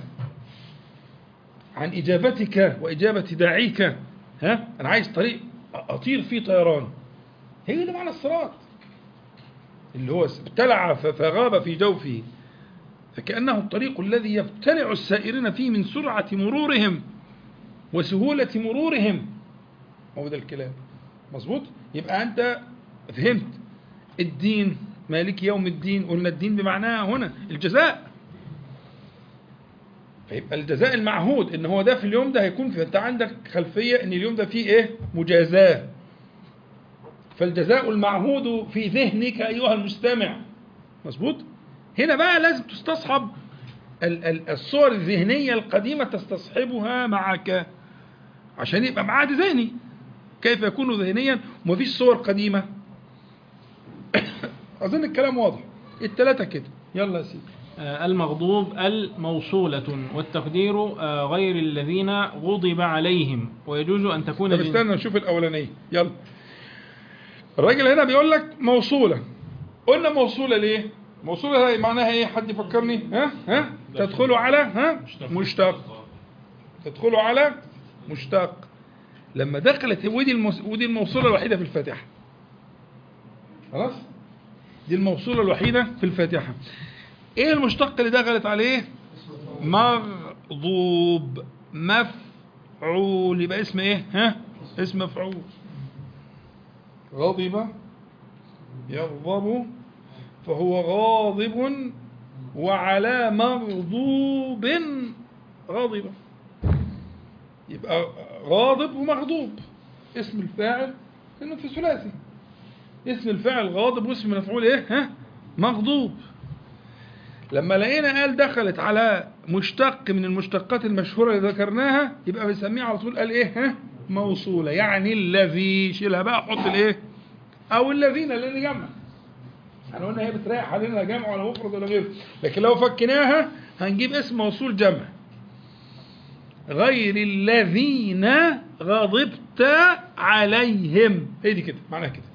عن اجابتك واجابه داعيك ها انا عايز طريق اطير فيه طيران هي ده معنى الصراط اللي هو ابتلع ف- فغاب في جوفه فكأنه الطريق الذي يبتلع السائرين فيه من سرعة مرورهم وسهولة مرورهم هو ده الكلام مظبوط يبقى أنت فهمت الدين مالك يوم الدين قلنا الدين بمعناه هنا الجزاء فيبقى الجزاء المعهود ان هو ده في اليوم ده هيكون في انت عندك خلفيه ان اليوم ده فيه ايه مجازاه فالجزاء المعهود في ذهنك أيها المستمع مظبوط هنا بقى لازم تستصحب ال- ال- الصور الذهنية القديمة تستصحبها معك عشان يبقى معاد ذهني كيف يكون ذهنيا ومفيش صور قديمة أظن الكلام واضح التلاتة كده يلا يا سيدي آه، المغضوب الموصولة والتقدير آه، غير الذين غضب عليهم ويجوز أن تكون طب جن- استنى نشوف الأولانية يلا الراجل هنا بيقول لك موصولة قلنا موصولة ليه؟ موصولة هي معناها ايه؟ حد يفكرني؟ ها؟ ها؟ تدخلوا على ها؟ مشتق تدخلوا على مشتق لما دخلت ودي الموس... ودي الموصولة الوحيدة في الفاتحة خلاص؟ دي الموصولة الوحيدة في الفاتحة ايه المشتق اللي دخلت عليه؟ مغضوب مفعول يبقى اسم ايه؟ ها؟ اسم مفعول غضب يغضب فهو غاضب وعلى مغضوب غاضب يبقى غاضب ومغضوب اسم الفاعل كانه في ثلاثي اسم الفاعل غاضب واسم المفعول ايه ها مغضوب لما لقينا قال دخلت على مشتق من المشتقات المشهورة اللي ذكرناها يبقى بنسميه على طول قال ايه ها موصولة يعني الذي شيلها بقى حط الايه او الذين لان جمع احنا قلنا هي بتريح علينا جمع ولا مفرد ولا غيره لكن لو فكناها هنجيب اسم موصول جمع غير الذين غضبت عليهم هي دي كده معناها كده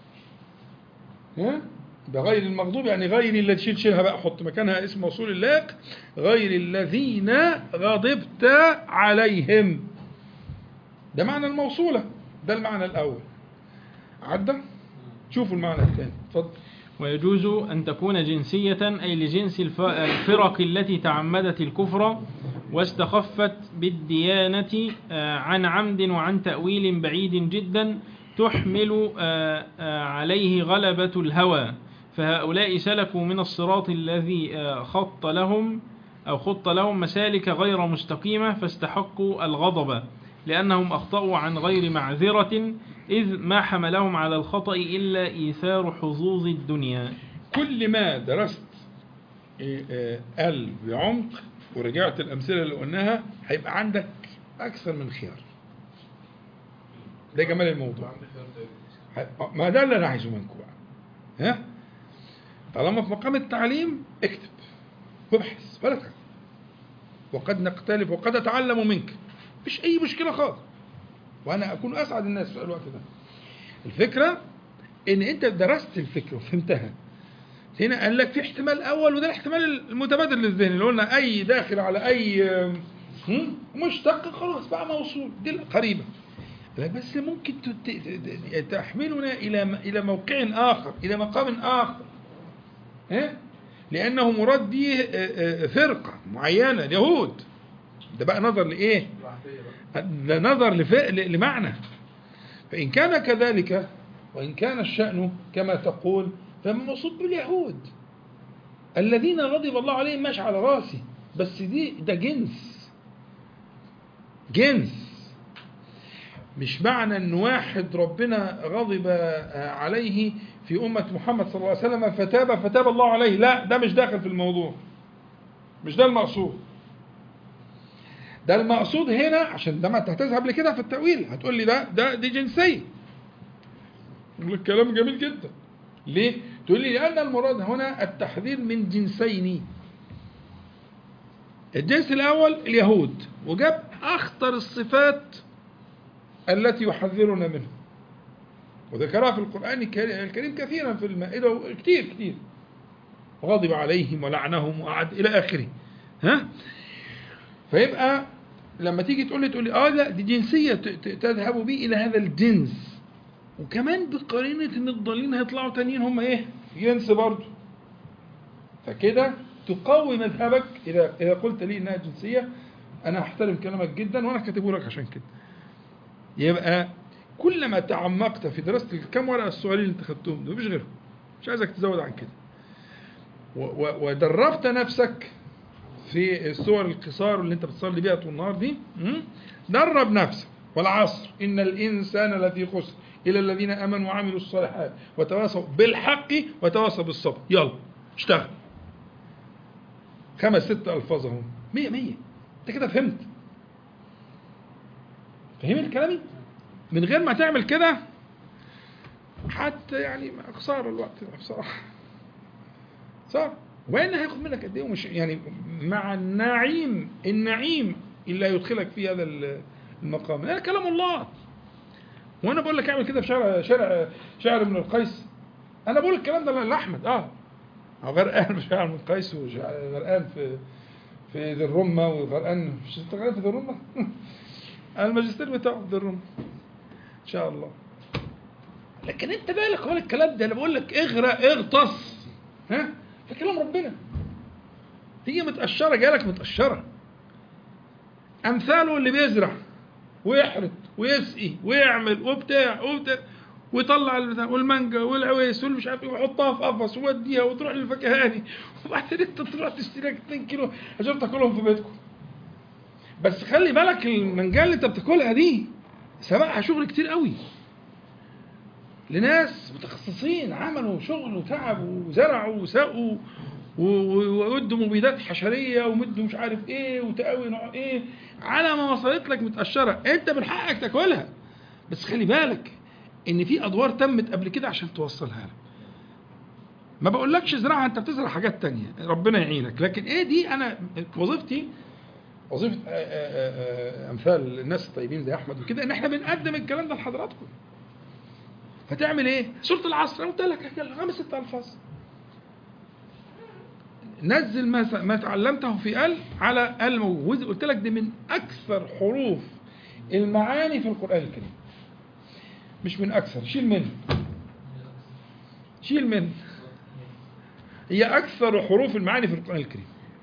ها ده غير المغضوب يعني غير اللي تشيل شيلها بقى حط مكانها اسم موصول اللاق غير الذين غضبت عليهم ده معنى الموصولة ده المعنى الأول عدى شوفوا المعنى الثاني اتفضل ويجوز أن تكون جنسية أي لجنس الف- الفرق التي تعمدت الكفر واستخفت بالديانة آه، عن عمد وعن تأويل بعيد جدا تحمل آه، آه، عليه غلبة الهوى فهؤلاء سلكوا من الصراط الذي آه، خط لهم أو خط لهم مسالك غير مستقيمة فاستحقوا الغضب لأنهم أخطأوا عن غير معذرة إذ ما حملهم على الخطأ إلا إيثار حظوظ الدنيا كل ما درست إيه، آه، ال بعمق ورجعت الأمثلة اللي قلناها هيبقى عندك أكثر من خيار ده جمال الموضوع عندي خيار تاني ه- ما ده اللي أنا عايزه منكم بقى ها طالما في مقام التعليم اكتب وابحث ولا تخاف وقد نختلف وقد أتعلم منك مفيش أي مشكلة خالص وأنا أكون أسعد الناس في الوقت ده الفكرة إن أنت درست الفكرة وفهمتها هنا قال لك في احتمال اول وده الاحتمال المتبادل للذهن اللي قلنا اي داخل على اي هم، مشتق خلاص بقى موصول دي القريبه قال لك بس ممكن تت- ت- ت- تحملنا الى م- الى موقع اخر الى مقام اخر ها لانه مراد به آه، آه، فرقه معينه اليهود ده بقى نظر لايه العهدية بقى ده نظر لف- ل- لمعنى فإن كان كذلك وإن كان الشأن كما تقول فالمقصود باليهود الذين غضب الله عليهم ماشي على راسي بس دي ده جنس جنس مش معنى ان واحد ربنا غضب آه، عليه في أمة محمد صلى الله عليه وسلم فتاب فتاب الله عليه لا ده مش داخل في الموضوع مش ده المقصود ده المقصود هنا عشان ده ما انت هتذهب لكده في التأويل هتقول لي ده ده دي جنسية يقول لك كلام جميل جدا ليه؟ تقول لي لأن المراد هنا التحذير من جنسين الجنس الأول اليهود وجاب أخطر الصفات التي يحذرنا منها وذكرها في القرآن الكريم الكريم كثيرا في المائدة كتير كتير وغضب عليهم ولعنهم وأعد إلى آخره ها فيبقى لما تيجي تقول لي تقول لي اه لا دي جنسيه ت- ت- تذهب بي الى هذا الجنس وكمان بقرينه ان الضالين هيطلعوا تانيين هم ايه؟ جنس برضه فكده تقوي مذهبك اذا اذا قلت لي انها جنسيه انا هحترم كلامك جدا وانا كاتبه لك عشان كده يبقى كلما تعمقت في دراسه الكام ورقه السؤالين اللي انت خدتهم دول مفيش غيرهم مش عايزك تزود عن كده و- و- ودربت نفسك في الصور القصار اللي انت بتصلي بيها طول النهار دي م? درب نفسك والعصر ان الانسان لفي خسر الا الذين امنوا وعملوا الصالحات وتواصوا بالحق وتواصوا بالصبر يلا اشتغل خمس ست الفاظ اهم مية مية انت كده فهمت فهمت كلامي من غير ما تعمل كده حتى يعني خساره الوقت ده بصراحه صح وين هياخد منك قد ايه ومش يعني مع النعيم النعيم اللي هيدخلك في هذا ال- المقام هذا كلام الله وانا بقول لك اعمل كده في شارع شارع شعر من القيس انا بقول الكلام ده لاحمد اه هو غرقان في شعر من القيس وغرقان في في ذي الرمه وغرقان مش انت غرقان في ذي الرمه الماجستير بتاعه في ذي الرمه ان شاء الله لكن انت بالك هو الكلام ده انا بقول لك اغرق اغطس ها ده كلام ربنا تيجي متقشره جالك متقشره امثاله اللي بيزرع ويحرث ويسقي ويعمل وبتاع وبتاع ويطلع البتاع والمانجا والعويس واللي مش عارف ايه ويحطها في قفص ويوديها وتروح للفكهاني وبعدين انت تروح تشتري لك 2 كيلو عشان تاكلهم في بيتكم بس خلي بالك المانجا اللي انت بتاكلها دي سبقها شغل كتير قوي لناس متخصصين عملوا شغل وتعبوا وزرعوا وسقوا و- و- وادوا مبيدات حشريه ومدوا مش عارف ايه وتقوي نوع ايه على ما وصلت لك متقشره انت من حقك تاكلها بس خلي بالك ان في ادوار تمت قبل كده عشان توصلها لك ما بقولكش زراعه انت بتزرع حاجات تانية ربنا يعينك لكن ايه دي انا وظيفتي وظيفه آه، آه، آه، امثال الناس الطيبين زي احمد وكده ان احنا بنقدم الكلام ده لحضراتكم فتعمل ايه سوره العصر انا قلت لك خمس ست الفاظ نزل ما ما تعلمته في ال على ال موجود قلت لك دي من اكثر حروف المعاني في القران الكريم مش من اكثر شيل من شيل من هي اكثر حروف المعاني في القران الكريم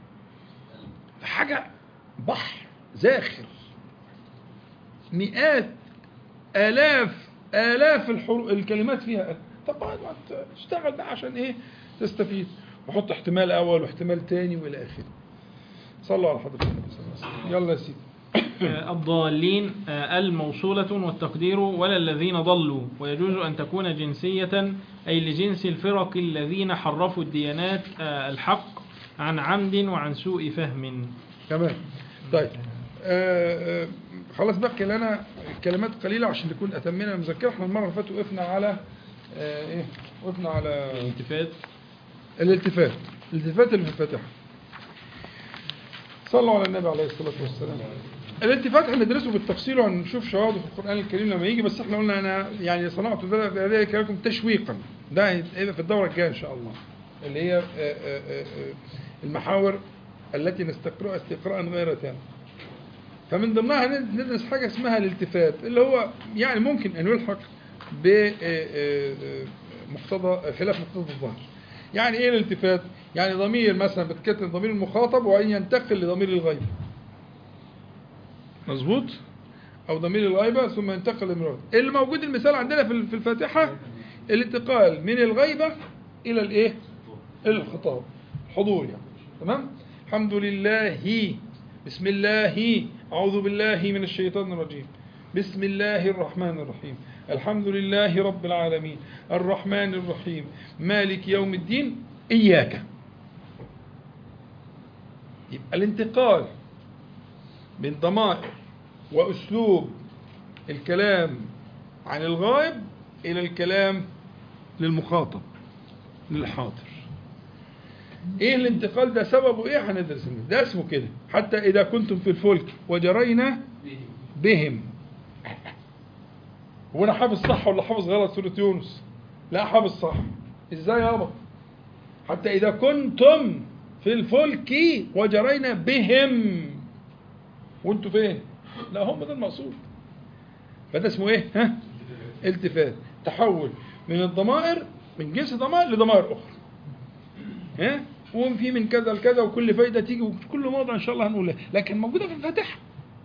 حاجه بحر زاخر مئات آلاف آلاف الحروف الكلمات فيها طبعا تشتغل بقى عشان إيه تستفيد وحط احتمال أول واحتمال تاني وإلى آخره صلوا على حضرة النبي صلى الله عليه وسلم يلا يا سيدي آه، الضالين آه، الموصولة والتقدير ولا الذين ضلوا ويجوز أن تكون جنسية أي لجنس الفرق الذين حرفوا الديانات آه، الحق عن عمد وعن سوء فهم تمام طيب آه آه خلاص بقى لنا كلمات قليلة عشان نكون أتمنا المذكرة احنا المرة اللي فاتت وقفنا على آه ايه وقفنا على الالتفات الالتفات الالتفات اللي في الفاتحة صلوا على النبي عليه الصلاة والسلام الالتفات هندرسه بالتفصيل وهنشوف شواهده في القرآن الكريم لما يجي بس احنا قلنا انا يعني صنعت ذلك لكم تشويقا ده هيبقى في الدورة الجاية ان شاء الله اللي هي آه، آه، آه، آه، المحاور التي نستقرأها استقراء غير تام فمن ضمنها ند- ندرس حاجة اسمها الالتفات اللي هو يعني ممكن أن يلحق بمقتضى خلاف مقتضى الظاهر يعني ايه الالتفات؟ يعني ضمير مثلا بتكتب ضمير المخاطب وبعدين ينتقل لضمير الغيب مظبوط؟ أو ضمير الغيبة ثم ينتقل للمراد اللي موجود المثال عندنا في في الفاتحة الانتقال من الغيبة إلى الإيه؟ إلى الخطاب حضور يعني تمام؟ الحمد لله بسم الله أعوذ بالله من الشيطان الرجيم بسم الله الرحمن الرحيم الحمد لله رب العالمين الرحمن الرحيم مالك يوم الدين إياك يبقى الانتقال من ضمائر وأسلوب الكلام عن الغائب إلى الكلام للمخاطب للحاضر ايه الانتقال ده سببه ايه هندرس ده اسمه كده حتى اذا كنتم في الفلك وجرينا بهم هو انا حافظ صح ولا حافظ غلط سورة يونس لا حافظ صح ازاي يابا حتى اذا كنتم في الفلك وجرينا بهم وانتوا فين لا هم ده المقصود فده اسمه ايه ها التفات تحول من الضمائر من جنس ضمائر لضمائر اخرى ها وفي من كذا لكذا وكل فايده تيجي وفي كل موضع ان شاء الله هنقولها لكن موجوده في الفاتحه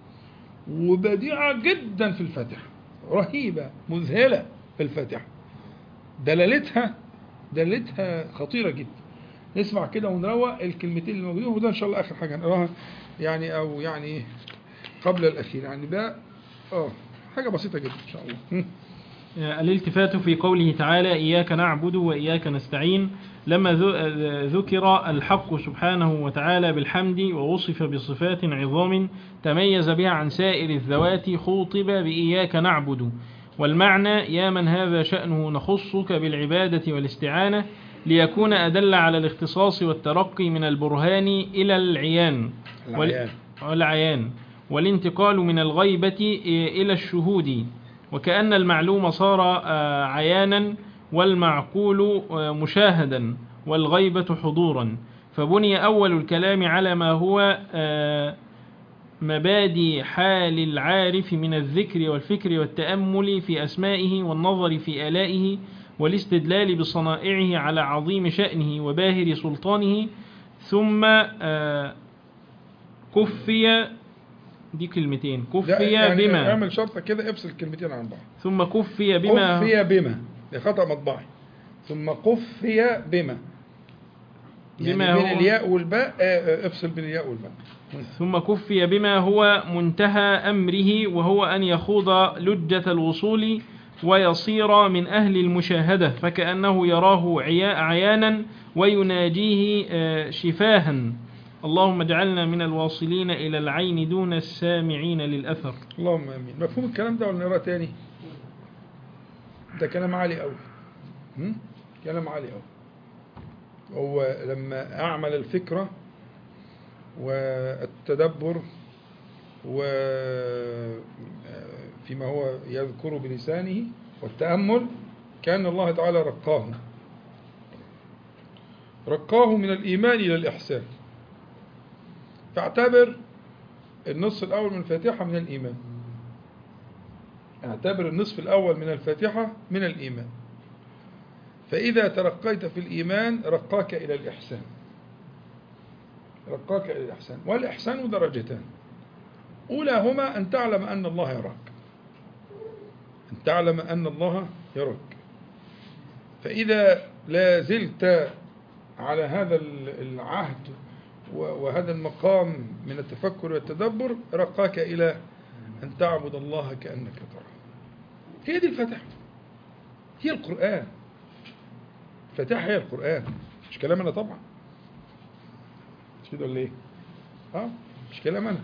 وبديعه جدا في الفاتحه رهيبه مذهله في الفاتحه دلالتها دلالتها خطيره جدا نسمع كده ونروق الكلمتين اللي موجودين وده ان شاء الله اخر حاجه هنقراها يعني او يعني قبل الاخير يعني ده اه حاجه بسيطه جدا ان شاء الله هم. الالتفات في قوله تعالى إياك نعبد وإياك نستعين لما ذ- ذكر الحق سبحانه وتعالى بالحمد ووصف بصفات عظام تميز بها عن سائر الذوات خوطب بإياك نعبد والمعنى يا من هذا شأنه نخصك بالعبادة والاستعانة ليكون أدل على الاختصاص والترقي من البرهان إلى العيان وال- العيان. والعيان والانتقال من الغيبة إلى الشهود وكأن المعلوم صار آه، عيانا والمعقول آه، مشاهدا والغيبة حضورا فبني أول الكلام على ما هو آه، مبادي حال العارف من الذكر والفكر والتأمل في أسمائه والنظر في آلائه والاستدلال بصنائعه على عظيم شأنه وباهر سلطانه ثم آه، كفي دي كلمتين ده كفي يعني بما اعمل شرطه كده افصل كلمتين عن بعض ثم كفي بما قفي بما ده خطأ مطبعي ثم قفي بما يعني بما بين هو- الياء والباء آه، آه، افصل بين الياء والباء ثم كفي بما هو منتهى أمره وهو أن يخوض لجة الوصول ويصير من أهل المشاهدة فكأنه يراه عيا- عيانا ويناجيه آه، شفاها اللهم اجعلنا من الواصلين إلى العين دون السامعين للأثر اللهم امين مفهوم الكلام ده ولا نقرا تاني ده كلام عالي قوي هم؟ كلام عالي قوي هو لما أعمل الفكرة والتدبر و فيما هو يذكر بلسانه والتأمل كان الله تعالى رقاه رقاه من الإيمان إلى الإحسان فاعتبر النصف الأول من الفاتحة من الإيمان اعتبر النصف الأول من الفاتحة من الإيمان فإذا ترقيت في الإيمان رقاك إلى الإحسان رقاك إلى الإحسان والإحسان درجتان أولاهما أن تعلم أن الله يراك أن تعلم أن الله يراك فإذا لا زلت على هذا العهد وهذا المقام من التفكر والتدبر رقاك إلى أن تعبد الله كأنك تراه هي دي الفاتحة هي القرآن الفاتحة هي القرآن مش كلام أنا طبعا مش كده ولا إيه؟ أه مش كلام أنا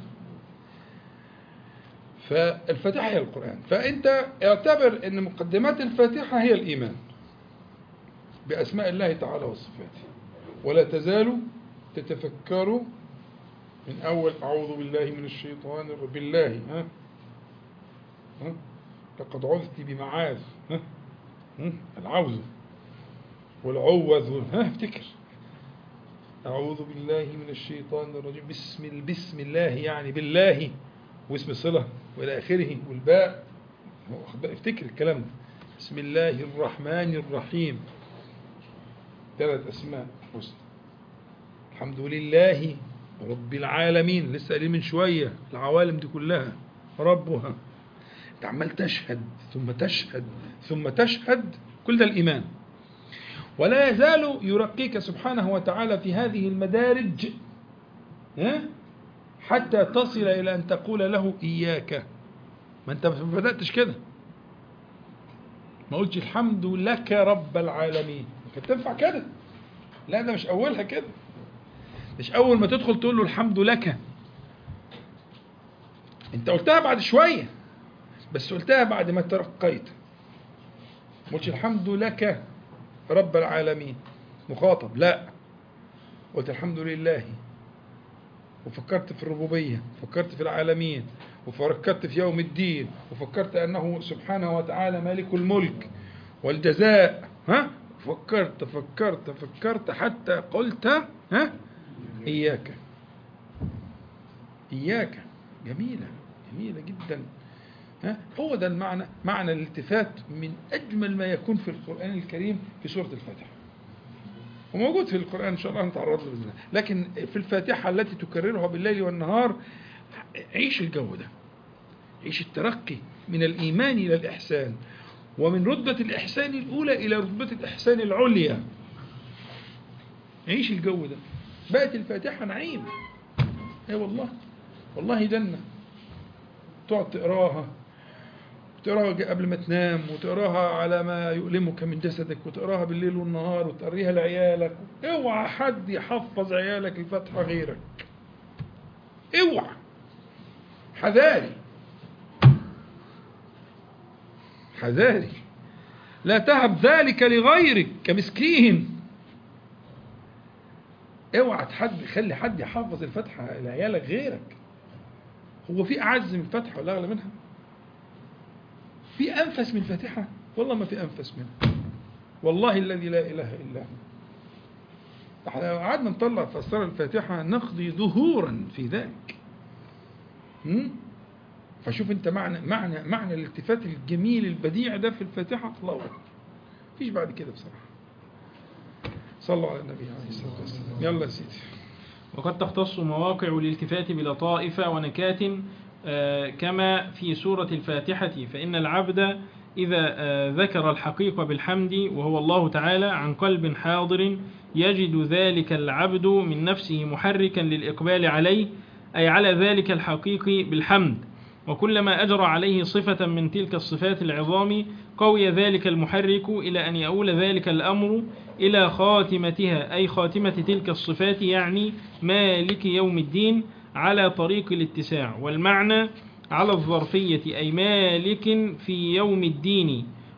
فالفاتحة هي القرآن فأنت اعتبر أن مقدمات الفاتحة هي الإيمان بأسماء الله تعالى وصفاته ولا تزال تتفكر من أول أعوذ بالله من الشيطان الرجيم بالله ها ها لقد عذت بمعاذ ها ها العوذ والعوذ ها افتكر أعوذ بالله من الشيطان الرجيم بسم بسم الله يعني بالله واسم صلة وإلى آخره والباء افتكر الكلام ده بسم الله الرحمن الرحيم ثلاث أسماء حسنى الحمد لله رب العالمين لسه قايلين من شوية العوالم دي كلها ربها انت عمال تشهد ثم تشهد ثم تشهد كل ده الإيمان ولا يزال يرقيك سبحانه وتعالى في هذه المدارج ها حتى تصل إلى أن تقول له إياك ما أنت ما بدأتش كده ما قلتش الحمد لك رب العالمين كانت تنفع كده لا ده مش أولها كده مش أول ما تدخل تقول له الحمد لك أنت قلتها بعد شوية بس قلتها بعد ما ترقيت ما قلتش الحمد لك رب العالمين مخاطب لا قلت الحمد لله وفكرت في الربوبية فكرت في العالمين وفكرت في يوم الدين وفكرت أنه سبحانه وتعالى مالك الملك والجزاء ها فكرت فكرت فكرت حتى قلت ها إياك إياك جميلة جميلة جدا ها هو ده المعنى معنى الالتفات من أجمل ما يكون في القرآن الكريم في سورة الفاتحة وموجود في القرآن إن شاء الله نتعرض له بإذن الله لكن في الفاتحة التي تكررها بالليل والنهار عيش الجو ده عيش الترقي من الإيمان إلى الإحسان ومن رتبة الإحسان الأولى إلى رتبة الإحسان العليا عيش الجو ده بقت الفاتحة نعيم اي والله والله جنة تقعد تقراها تقراها قبل ما تنام وتقراها على ما يؤلمك من جسدك وتقراها بالليل والنهار وتقريها لعيالك اوعى حد يحفظ عيالك الفاتحة غيرك اوعى حذاري حذاري لا تهب ذلك لغيرك كمسكين اوعى حد خلي حد يحفظ الفاتحة لعيالك غيرك هو في أعز من الفاتحة ولا أغلى منها في أنفس من الفاتحة والله ما في أنفس منها والله الذي لا إله إلا هو احنا لو قعدنا نطلع في أسرار الفاتحة نقضي ظهورا في ذلك م? فشوف انت معنى معنى معنى الالتفات الجميل البديع ده في الفاتحة الله أكبر مفيش بعد كده بصراحة صلوا على النبي عليه الصلاة والسلام يلا يا سيدي وقد تختص مواقع الالتفات بلطائف ونكات آه، كما في سورة الفاتحة فإن العبد إذا آه، ذكر الحقيقة بالحمد وهو الله تعالى عن قلب حاضر يجد ذلك العبد من نفسه محركا للإقبال عليه أي على ذلك الحقيق بالحمد وكلما أجرى عليه صفة من تلك الصفات العظام قوي ذلك المحرك إلى أن يؤول ذلك الأمر إلى خاتمتها أي خاتمة تلك الصفات يعني مالك يوم الدين على طريق الاتساع والمعنى على الظرفية أي مالك في يوم الدين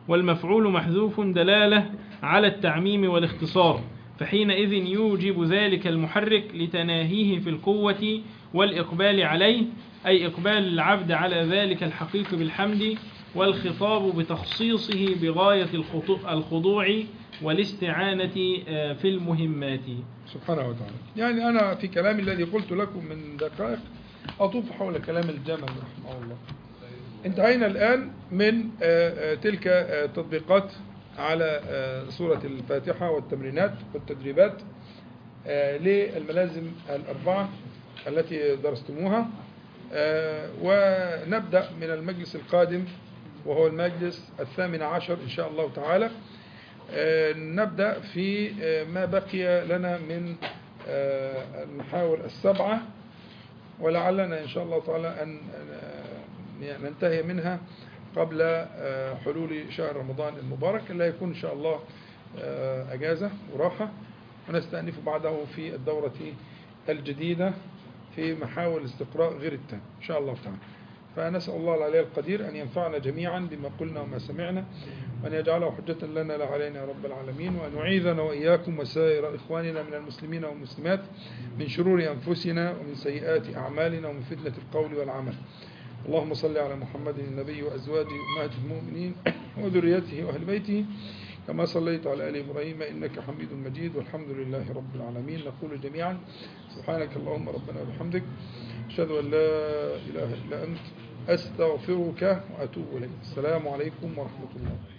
والمفعول محذوف دلالة على التعميم والاختصار فحينئذ يوجب ذلك المحرك لتناهيه في القوة والإقبال عليه أي إقبال العبد على ذلك الحقيق بالحمد والخطاب بتخصيصه بغاية الخطو- الخضوع والاستعانة آه، في المهمات سبحانه وتعالى يعني أنا في كلامي الذي قلت لكم من دقائق أطوف حول كلام الجمل رحمه الله انتهينا الآن من آه، آه، تلك آه، التطبيقات على آه، سورة الفاتحة والتمرينات والتدريبات آه، للملازم الأربعة التي درستموها آه، ونبدأ من المجلس القادم وهو المجلس الثامن عشر إن شاء الله تعالى آه، نبدأ في آه، ما بقي لنا من آه، المحاور السبعة ولعلنا إن شاء الله تعالى أن آه، ننتهي منها قبل آه، حلول شهر رمضان المبارك اللي هيكون إن شاء الله آه، أجازة وراحة ونستأنف بعده في الدورة الجديدة في محاور الاستقراء غير التام إن شاء الله تعالى فنسأل الله العلي القدير أن ينفعنا جميعا بما قلنا وما سمعنا وأن يجعله حجة لنا لا علينا يا رب العالمين وأن يعيذنا وإياكم وسائر إخواننا من المسلمين والمسلمات من شرور أنفسنا ومن سيئات أعمالنا ومن فتنة القول والعمل اللهم صل على محمد النبي وأزواجه أمهات المؤمنين وذريته وأهل بيته كما صليت على آل إبراهيم إنك حميد مجيد والحمد لله رب العالمين نقول جميعا سبحانك اللهم ربنا وبحمدك أشهد أن لا إله إلا أنت أستغفرك وأتوب إليك السلام عليكم ورحمة الله